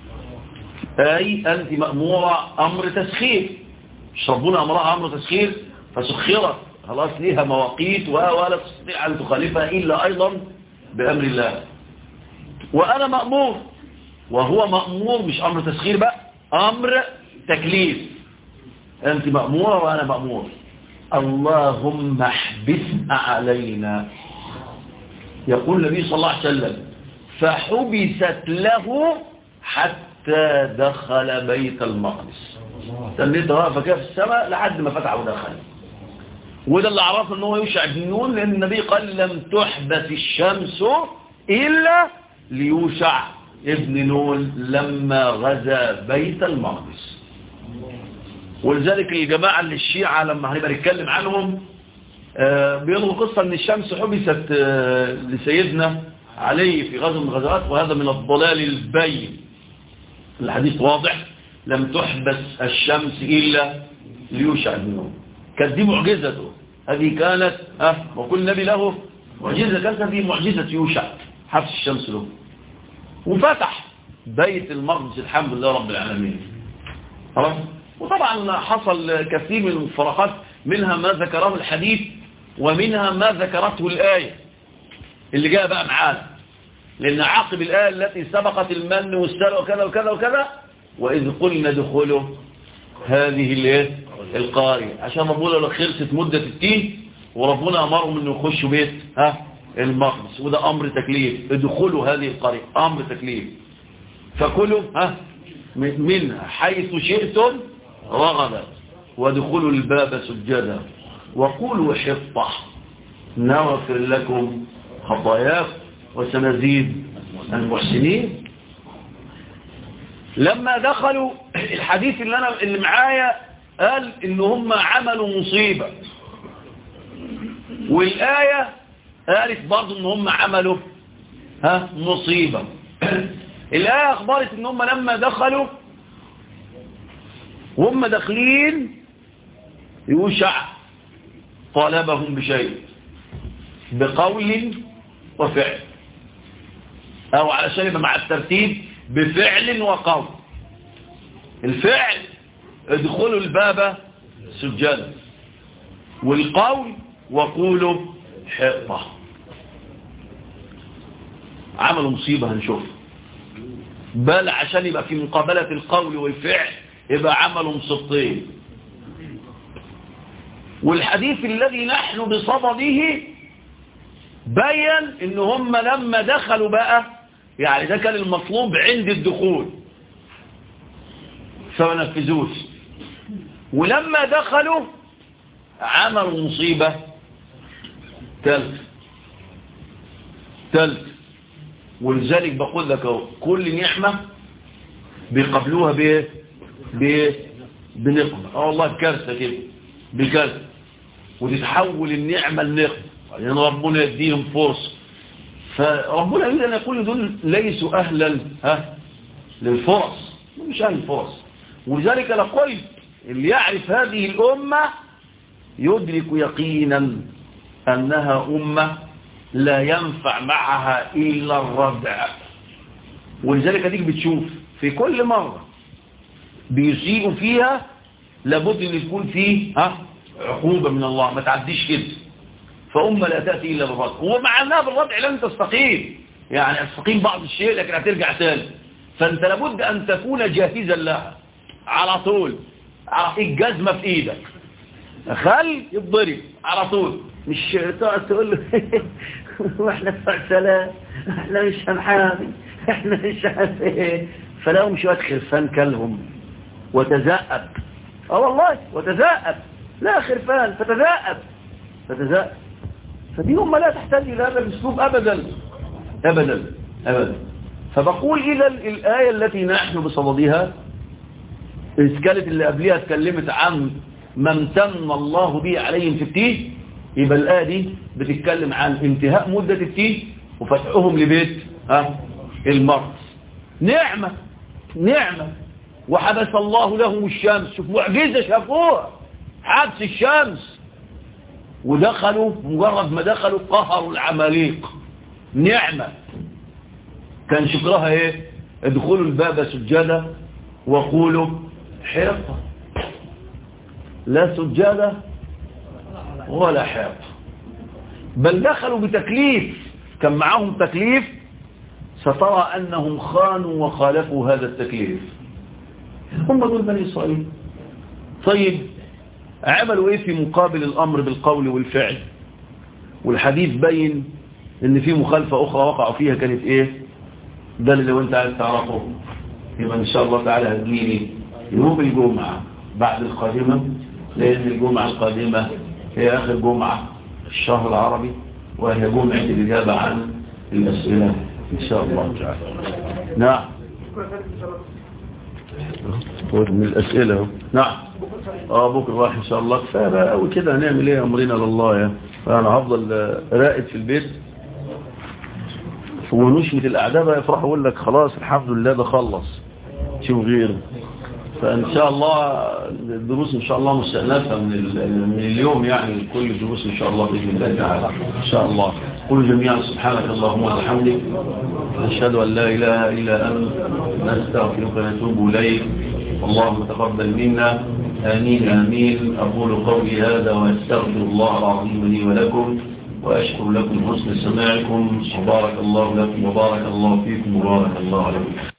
أي أنت مأمورة أمر تسخير مش ربنا أمرها أمر تسخير فسخرت خلاص ليها مواقيت ولا تستطيع أن تخالفها إلا أيضا بأمر الله وأنا مأمور وهو مأمور مش أمر تسخير بقى أمر تكليف أنت مأمورة وأنا مأمور اللهم احبسنا علينا يقول النبي صلى الله عليه وسلم فحبست له حتى دخل بيت المقدس تنبيت واقفة كده في السماء لحد ما فتح ودخل وده اللي عرفه ان هو يوشع بن نون لان النبي قال لم تحبس الشمس الا ليوشع ابن نون لما غزا بيت المقدس ولذلك الجماعة اللي الشيعة لما هنبقى نتكلم عنهم آه، بيضروا قصة ان الشمس حبست آه، لسيدنا علي في غزو من الغزوات وهذا من الضلال البين الحديث واضح لم تحبس الشمس إلا ليوشع بن نون كانت دي معجزته هذه كانت أه وكل نبي له معجزة كانت هذه معجزة يوشع حبس الشمس له وفتح بيت المقدس الحمد لله رب العالمين خلاص وطبعا حصل كثير من المفارقات منها ما ذكره الحديث ومنها ما ذكرته الآية اللي جاء بقى معانا لأن عقب الآية التي سبقت المن والسلوى وكذا وكذا وكذا وإذ قلنا دخلوا هذه الايه القارية عشان ربنا لو خلصت مدة التين وربنا أمرهم أنه يخشوا بيت ها المقدس وده أمر تكليف ادخلوا هذه القرية أمر تكليف فكلوا ها منها حيث شئتم رغبا وادخلوا الباب سجدا وقولوا حطة نغفر لكم خطاياكم وسنزيد المحسنين لما دخلوا الحديث اللي انا اللي معايا قال ان هم عملوا مصيبة والآية قالت برضو ان هم عملوا ها مصيبة الآية اخبرت ان هم لما دخلوا وهم داخلين يوشع طالبهم بشيء بقول وفعل او علشان يبقى مع الترتيب بفعل وقول الفعل ادخلوا الباب سجدا والقول وقولوا حطة عملوا مصيبة هنشوف بل عشان يبقى في مقابلة القول والفعل يبقى عملوا مصيبتين والحديث الذي نحن بصدده بين ان هم لما دخلوا بقى يعني ده كان المطلوب عند الدخول فما نفذوش ولما دخلوا عملوا مصيبة ثالث ثالث ولذلك بقول لك اهو كل نعمة بيقبلوها بايه بايه بنقمة اه والله كارثة كده بكارثة وتتحول النعمة لنقمة يعني ربنا يديهم فرصة فربنا يريد أن يقول دول ليسوا أهلا ها للفرص مش أهل الفرص ولذلك لقلت اللي يعرف هذه الأمة يدرك يقينا أنها أمة لا ينفع معها إلا الردع ولذلك ديك بتشوف في كل مرة بيسيئوا فيها لابد أن يكون فيه ها عقوبة من الله ما تعديش كده فأمة لا تأتي إلا بالردع ومع أنها بالردع لن تستقيم يعني تستقيم بعض الشيء لكن هترجع تاني فأنت لابد أن تكون جاهزا لها على طول أعطيك جزمة في إيدك خل يتضرب على طول مش تقعد تقول له واحنا بتوع سلام احنا مش هنحامي احنا مش عارف ايه فلهم شويه خرفان كلهم وتزأب اه والله وتزأب لا خرفان فتزأب فتزأب فدي هم لا تحتاج الى هذا الاسلوب ابدا ابدا ابدا فبقول اذا الايه التي نحن بصددها كانت اللي قبلها اتكلمت عن ما امتن الله به عليهم في التيه يبقى الآية دي بتتكلم عن انتهاء مدة التيه وفتحهم لبيت ها المرض نعمة نعمة وحبس الله لهم الشمس شوف معجزة شافوها حبس الشمس ودخلوا مجرد ما دخلوا قهروا العماليق نعمة كان شكرها ايه ادخلوا الباب سجادة وقولوا حرقة لا سجادة ولا حرقة بل دخلوا بتكليف كان معهم تكليف سترى أنهم خانوا وخالفوا هذا التكليف هم دول بني إسرائيل طيب عملوا إيه في مقابل الأمر بالقول والفعل والحديث بين ان في مخالفة أخرى وقعوا فيها كانت إيه ده اللي لو أنت عايز تعرفه يبقى إن شاء الله تعالى هتجيني يوم الجمعة بعد القادمة لأن الجمعة القادمة هي آخر جمعة في الشهر العربي وهي جمعة الإجابة عن الأسئلة إن شاء الله تعالى نعم من الأسئلة نعم اه بكرة راح إن شاء الله كفاية بقى أوي كده هنعمل إيه أمرنا لله يا فأنا هفضل راقد في البيت ونشمت الأعداء بقى يفرحوا يقول لك خلاص الحمد لله ده خلص شوف غيره فإن شاء الله الدروس إن شاء الله مستأنفة من, من اليوم يعني كل الدروس إن شاء الله بإذن الله تعالى إن شاء الله قل جميعا سبحانك اللهم وبحمدك نشهد أن لا إله إلا أنت نستغفرك ونتوب إليك اللهم تقبل منا آمين آمين أقول قولي هذا وأستغفر الله العظيم لي ولكم وأشكر لكم حسن سماعكم وبارك الله لكم وبارك الله فيكم وبارك الله عليكم